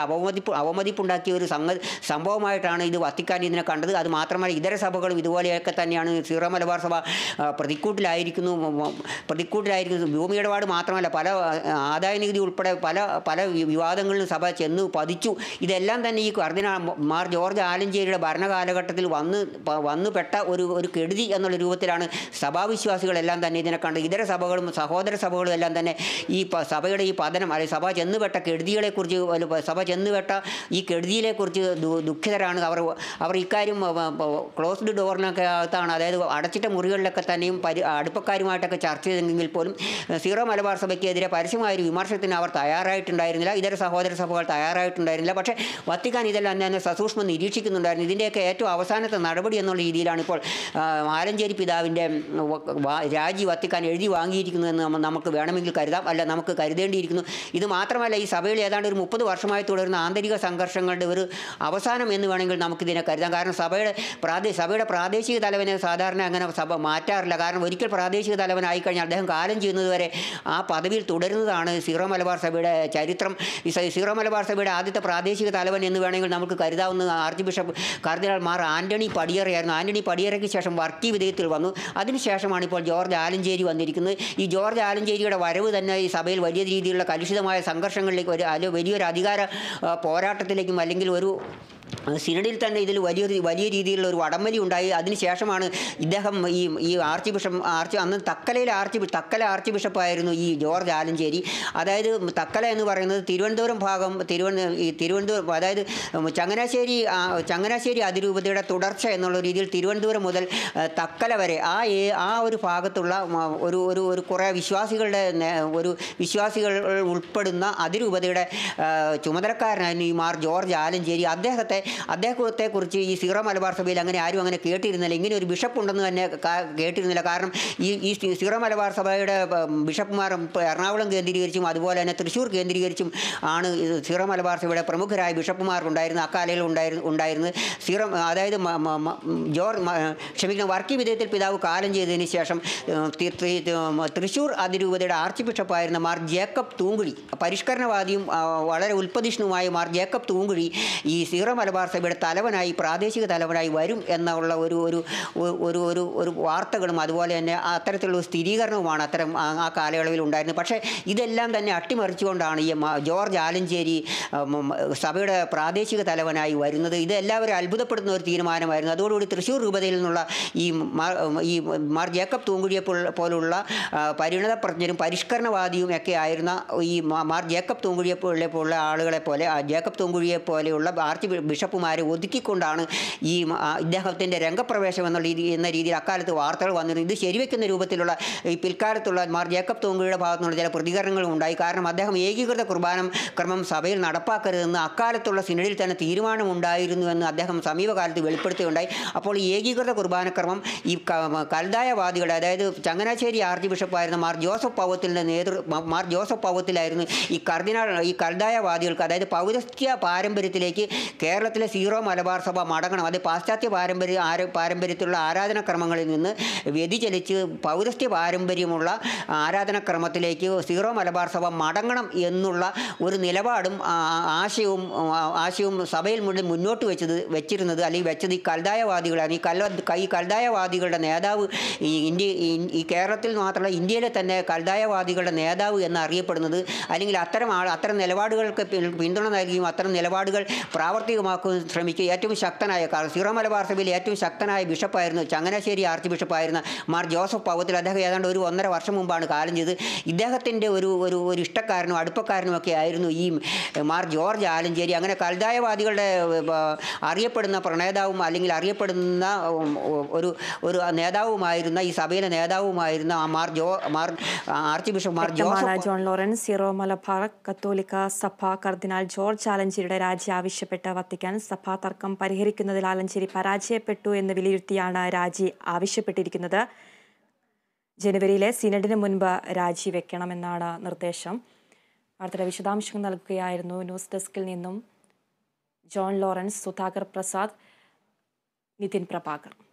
അവമതിപ്പ് അവമതിപ്പുണ്ടാക്കിയ ഒരു സംഗ സംഭവമായിട്ടാണ് ഇത് വത്തിക്കാൻ ഇതിനെ കണ്ടത് അത് മാത്രമല്ല ഇതര സഭകളും ഇതുപോലെയൊക്കെ തന്നെയാണ് സീറോ മലബാർ സഭ ആ, പ്രതിക്കൂട്ടിലായിരിക്കുന്നു ഉം, ഉം, പ്രതിക്കൂട്ടിലായിരിക്കുന്നു ഭൂമി ഇടപാട് മാത്രമല്ല പല ആ, ആദായ നികുതി ഉൾപ്പെടെ പല പല വി- വിവാദങ്ങളിലും സഭ ചെന്ന് പതിച്ചു ഇതെല്ലാം തന്നെ ഈ കർദിനാൾ മാർ ജോർജ് ആലഞ്ചേരിയുടെ ഭരണകാലഘട്ടത്തിൽ വന്ന് പ- വന്നുപെട്ട ഒരു ഒരു കെടുതി എന്നുള്ള രൂപത്തിലാണ് സഭാവിശ്വാസികളെല്ലാം തന്നെ ഇതിനെ കണ്ട് ഇതര സഭകളും സഹോദര സഭകളും എല്ലാം തന്നെ ഈ പ- സഭയുടെ ഈ പതനം അല്ലെങ്കിൽ സഭ ചെന്നുപെട്ട കെടുതികളെക്കുറിച്ച് അല്ല, പ- സഭ ചെന്നുപെട്ട ഈ കെടുതിയിലെക്കുറിച്ച് ദു- ദുഃഖിതരാണ് അവർ അവർ ഇക്കാര്യം ക്ലോസ്ഡ് ഡോറിനൊക്കെ അകത്താണ് അതായത് അടച്ചിട്ട മുറികളിലൊക്കെ തന്നെയും പരി അടുപ്പക്കാരുമായിട്ടൊക്കെ ചർച്ച ചെയ്തെങ്കിൽ പോലും ഏഹ്, സീറോ മലബാർ സഭയ്ക്കെതിരെ പരസ്യമായ ഒരു വിമർശനത്തിന് അവർ തയ്യാറായിട്ടുണ്ടായിരുന്നില്ല ഇതര സഹോദര സഭകൾ തയ്യാറായിട്ടുണ്ടായിരുന്നില്ല പക്ഷേ വത്തിക്കാൻ ഇതെല്ലാം തന്നെ സസൂക്ഷ്മം നിരീക്ഷിക്കുന്നുണ്ടായിരുന്നു ഇതിൻ്റെയൊക്കെ ഏറ്റവും അവസാനത്തെ നടപടി എന്നുള്ള രീതിയിലാണ് ഇപ്പോൾ ആ, ആലഞ്ചേരി പിതാവിൻ്റെ ഉം, വ- വാ- രാജി വത്തിക്കാൻ എഴുതി വാങ്ങിയിരിക്കുന്നു എന്ന് നമ്മ- നമുക്ക് വേണമെങ്കിൽ കരുതാം അല്ല നമുക്ക് കരുതേണ്ടിയിരിക്കുന്നു ഇത് മാത്രമല്ല ഈ സഭയിൽ ഏതാണ്ട് ഒരു മുപ്പത് വർഷമായി തുടരുന്ന ആന്തരിക സംഘർഷങ്ങളുടെ ഒരു അവസാനം എന്ന് വേണമെങ്കിൽ നമുക്കിതിനെ കരുതാം കാരണം സഭയുടെ പ്രാദേശിക സഭയുടെ പ്രാദേശിക തലവനെ സാധാരണ അങ്ങനെ സഭ മാറ്റാറില്ല കാരണം ഒരിക്കൽ പ്രാദേശിക തലവനായി കഴിഞ്ഞാൽ അദ്ദേഹം കാലം ചെയ്യുന്നതുവരെ ആ പദവിയിൽ തുടരുന്നതാണ് സീറോ മലബാർ സഭയുടെ ചരിത്രം ഈ സ- സീറോ മലബാർ സഭയുടെ ആദ്യത്തെ പ്രാദേശിക തലവൻ എന്ന് വേണമെങ്കിൽ നമുക്ക് കരുതാവുന്ന ആർച്ച് ബിഷപ്പ് കാർദിനാൾ മാർ ആന്റണി പടിയറയായിരുന്നു ആന്റണി പടിയറയ്ക്ക് ശേഷം വർക്കി വിധേയത്തിൽ വന്നു അതിനുശേഷമാണ് ഇപ്പോൾ ജോർജ് ആലഞ്ചേരി വന്നിരിക്കുന്നത് ഈ ജോർജ് ആലഞ്ചേരിയുടെ വരവ് തന്നെ ഈ സഭയിൽ വലിയ രീതിയിലുള്ള കലുഷിതമായ സംഘർഷങ്ങളിലേക്ക് ഒരു അല്ലെ വലിയൊരു അധികാര ആ, പോരാട്ടത്തിലേക്കും അല്ലെങ്കിൽ ഒരു ആ, സിനഡിൽ തന്നെ ഇതിൽ വലിയ വലിയ രീതിയിലുള്ള ഒരു വടംവലി ഉണ്ടായി അതിനുശേഷമാണ് ഇദ്ദേഹം ഈ ഈ ആർച്ച് ബിഷപ്പ് ആർച്ച് അന്ന് തക്കലയിലെ ആർച്ച് ബി- തക്കല ആർച്ച് ബിഷപ്പായിരുന്നു ഈ ജോർജ് ആലഞ്ചേരി അതായത് തക്കല എന്ന് പറയുന്നത് തിരുവനന്തപുരം ഭാഗം തിരുവന ഈ തിരുവനന്തപുരം അതായത് ഉം, ചങ്ങനാശ്ശേരി ആ, ചങ്ങനാശ്ശേരി അതിരൂപതയുടെ തുടർച്ച എന്നുള്ള രീതിയിൽ തിരുവനന്തപുരം മുതൽ ആ, തക്കല വരെ ആ ഏ- ആ ഒരു ഭാഗത്തുള്ള ഉം, ഒരു ഒരു ഒരു കുറേ വിശ്വാസികളുടെ നേ- ഒരു വിശ്വാസികൾ ഉൾപ്പെടുന്ന അതിരൂപതയുടെ ആ, ചുമതലക്കാരനായിരുന്നു ഈ മാർ ജോർജ് ആലഞ്ചേരി അദ്ദേഹത്തെ അദ്ദേഹത്തെക്കുറിച്ച് ഈ സീറോ മലബാർ സഭയിൽ അങ്ങനെ ആരും അങ്ങനെ കേട്ടിരുന്നില്ല ഇങ്ങനെ ഒരു ബിഷപ്പ് ഉണ്ടെന്ന് തന്നെ കാ- കേട്ടിരുന്നില്ല കാരണം ഈ ഈ സി- സീറോ മലബാർ സഭയുടെ ഉം, ബിഷപ്പുമാർ ഇപ്പോൾ എറണാകുളം കേന്ദ്രീകരിച്ചും അതുപോലെ തന്നെ തൃശ്ശൂർ കേന്ദ്രീകരിച്ചും ആണ് ഇത് സീറോ മലബാർ സഭയുടെ പ്രമുഖരായ ബിഷപ്പുമാർ ഉണ്ടായിരുന്നത് അക്കാലയിൽ ഉണ്ടായിരുന്നു ഉണ്ടായിരുന്നത് സീറോ അതായത് മ- മ- മ- ജോർ മ- ക്ഷമിക്കണം വർക്കി വിധേയത്തിൽ പിതാവ് കാലം ചെയ്തതിന് ശേഷം ഏഹ്, തി- തി- തി- തൃശ്ശൂർ അതിരൂപതയുടെ ആർച്ച് ബിഷപ്പായിരുന്ന മാർ ജേക്കബ് തൂങ്കുഴി പരിഷ്കരണവാദിയും ആ, വളരെ ഉൽപ്പതിഷ്ണുമായ മാർ ജേക്കബ് തൂങ്കുഴി ഈ സീറോ മലബാർ സഭയുടെ തലവനായി പ്രാദേശിക തലവനായി വരും എന്നുള്ള ഒരു ഒരു ഒരു- ഒരു ഒരു ഒരു വാർത്തകളും അതുപോലെ തന്നെ അത്തരത്തിലുള്ള ഒരു സ്ഥിരീകരണവുമാണ് അത്തരം ആ ആ കാലയളവിൽ ഉണ്ടായിരുന്നത് പക്ഷേ ഇതെല്ലാം തന്നെ അട്ടിമറിച്ചുകൊണ്ടാണ് ഈ മ- ജോർജ് ആലഞ്ചേരി ഉം, ഉം, സഭയുടെ പ്രാദേശിക തലവനായി വരുന്നത് ഇത് എല്ലാവരും അത്ഭുതപ്പെടുന്ന ഒരു തീരുമാനമായിരുന്നു അതോടുകൂടി തൃശ്ശൂർ രൂപതയിൽ നിന്നുള്ള ഈ മാർ ഈ മാർ ജേക്കബ് തൂങ്കുഴിയെ പോൽ- പോലുള്ള ആ, പരിണതപ്രജ്ഞരും പരിഷ്കരണവാദിയും ഒക്കെ ആയിരുന്ന ഈ മാ- മാർ ജേക്കബ് തൂങ്കുഴിയെ പോലെ പോലുള്ള ആളുകളെ പോലെ ആ ജേക്കബ് തൂങ്കുഴിയെ പോലെയുള്ള ആർച്ച് ബി- ബിഷപ്പുമാരെ ഒതുക്കിക്കൊണ്ടാണ് ഈ മ- ആ ഇദ്ദേഹത്തിൻ്റെ രംഗപ്രവേശം എന്നുള്ള രീതി എന്ന രീതിയിൽ അക്കാലത്ത് വാർത്തകൾ വന്നിരുന്നു ഇത് ശരിവെക്കുന്ന രൂപത്തിലുള്ള ഈ പിൽക്കാലത്തുള്ള മാർ ജേക്കബ് തൂങ്കുഴിയുടെ ഭാഗത്തു നിന്നുള്ള ചില പ്രതികരണങ്ങളും ഉണ്ടായി കാരണം അദ്ദേഹം ഏകീകൃത കുർബാനം ക്രമം സഭയിൽ നടപ്പാക്കരുതെന്ന് അക്കാലത്തുള്ള സിനഡിൽ തന്നെ തീരുമാനമുണ്ടായിരുന്നുവെന്ന് അദ്ദേഹം സമീപകാലത്ത് വെളിപ്പെടുത്തുകയുണ്ടായി അപ്പോൾ ഈ ഏകീകൃത കുർബാനക്രമം ഈ ക- കൽതായവാദികളുടെ അതായത് ചങ്ങനാശ്ശേരി ആർച്ച് ബിഷപ്പായിരുന്ന മാർ ജോസഫ് പൗവത്തിൻ്റെ നേതൃ മ- മാർ ജോസഫ് പൗവത്തിലായിരുന്നു ഈ കർദിനാൾ ഈ കൽതായവാദികൾക്ക് അതായത് പൗരസ്ത്യ പാരമ്പര്യത്തിലേക്ക് കേരളത്തിലെ സീറോ മലബാർ സഭ മടങ്ങണം അത് പാശ്ചാത്യ പാരമ്പര്യ ആര പാരമ്പര്യത്തിലുള്ള ആരാധനാക്രമങ്ങളിൽ നിന്ന് വ്യതിചലിച്ച് പൗരസ്ത്യ പാരമ്പര്യമുള്ള ആരാധനാക്രമത്തിലേക്ക് സീറോ മലബാർ സഭ മടങ്ങണം എന്നുള്ള ഒരു നിലപാടും ആ, ആശയവും ആ, ആശയവും സഭയിൽ മുന്നിൽ മുന്നോട്ട് വെച്ചത് വെച്ചിരുന്നത് അല്ലെങ്കിൽ വെച്ചത് ഈ കൽതായവാദികളാണ് ഈ കല്ല ഈ കൽതായവാദികളുടെ നേതാവ് ഈ ഇന്ത്യ ഈ- ഈ കേരളത്തിൽ മാത്രമല്ല ഇന്ത്യയിലെ തന്നെ കൽതായവാദികളുടെ നേതാവ് എന്നറിയപ്പെടുന്നത് അല്ലെങ്കിൽ അത്തരം ആൾ അത്തരം നിലപാടുകൾക്ക് പിൻ- പിന്തുണ നൽകിയും അത്തരം നിലപാടുകൾ പ്രാവർത്തികമാക്കാൻ ശ്രമിക്കുക ഏറ്റവും ശക്തനായ കാരണം സീറോ മലബാർ സഭയിൽ ഏറ്റവും ശക്തനായ ബിഷപ്പായിരുന്നു ചങ്ങനാശ്ശേരി ആർച്ച് ബിഷപ്പായിരുന്ന മാർ ജോസഫ് പൗവത്തിൽ അദ്ദേഹം ഏതാണ്ട് ഒരു ഒന്നര വർഷം മുമ്പാണ് കാലം ചെയ്ത് ഇദ്ദേഹത്തിൻ്റെ ഒരു ഒരു ഒരു ഇഷ്ടക്കാരനും അടുപ്പക്കാരനും ഒക്കെ ആയിരുന്നു ഈ മാർ ജോർജ് ആലഞ്ചേരി അങ്ങനെ കൽതായവാദികളുടെ ഏഹ്, അറിയപ്പെടുന്ന പ്രണേതാവും അല്ലെങ്കിൽ അറിയപ്പെടുന്ന ഉം, ഒരു ഒരു നേതാവുമായിരുന്ന ഈ സഭയിലെ നേതാവുമായിരുന്ന ആ മാർ ജോ മാർ ആർച്ച് ബിഷപ്പ് മാർ വ്യക്തമാണ് Joseph John Lawrence Syro Malabar കത്തോലിക്ക സഭ കർദിനാൾ ജോർജ് ആലഞ്ചേരിയുടെ രാജി ആവശ്യപ്പെട്ട് വത്തിക്കാൻ സഭാ തർക്കം പരിഹരിക്കുന്നതിൽ ആലഞ്ചേരി പരാജയപ്പെട്ടു എന്ന് വിലയിരുത്തിയാണ് രാജി ആവശ്യപ്പെട്ടിരിക്കുന്നത് ജനുവരിയിലെ സിനഡിന് മുൻപ് രാജിവെക്കണമെന്നാണ് നിർദ്ദേശം വാർത്തയുടെ വിശദാംശങ്ങൾ നൽകുകയായിരുന്നു ന്യൂസ് ഡെസ്കിൽ നിന്നും ജോൺ ലോറൻസ് സുധാകർ പ്രസാദ് നിതിൻ പ്രഭാകർ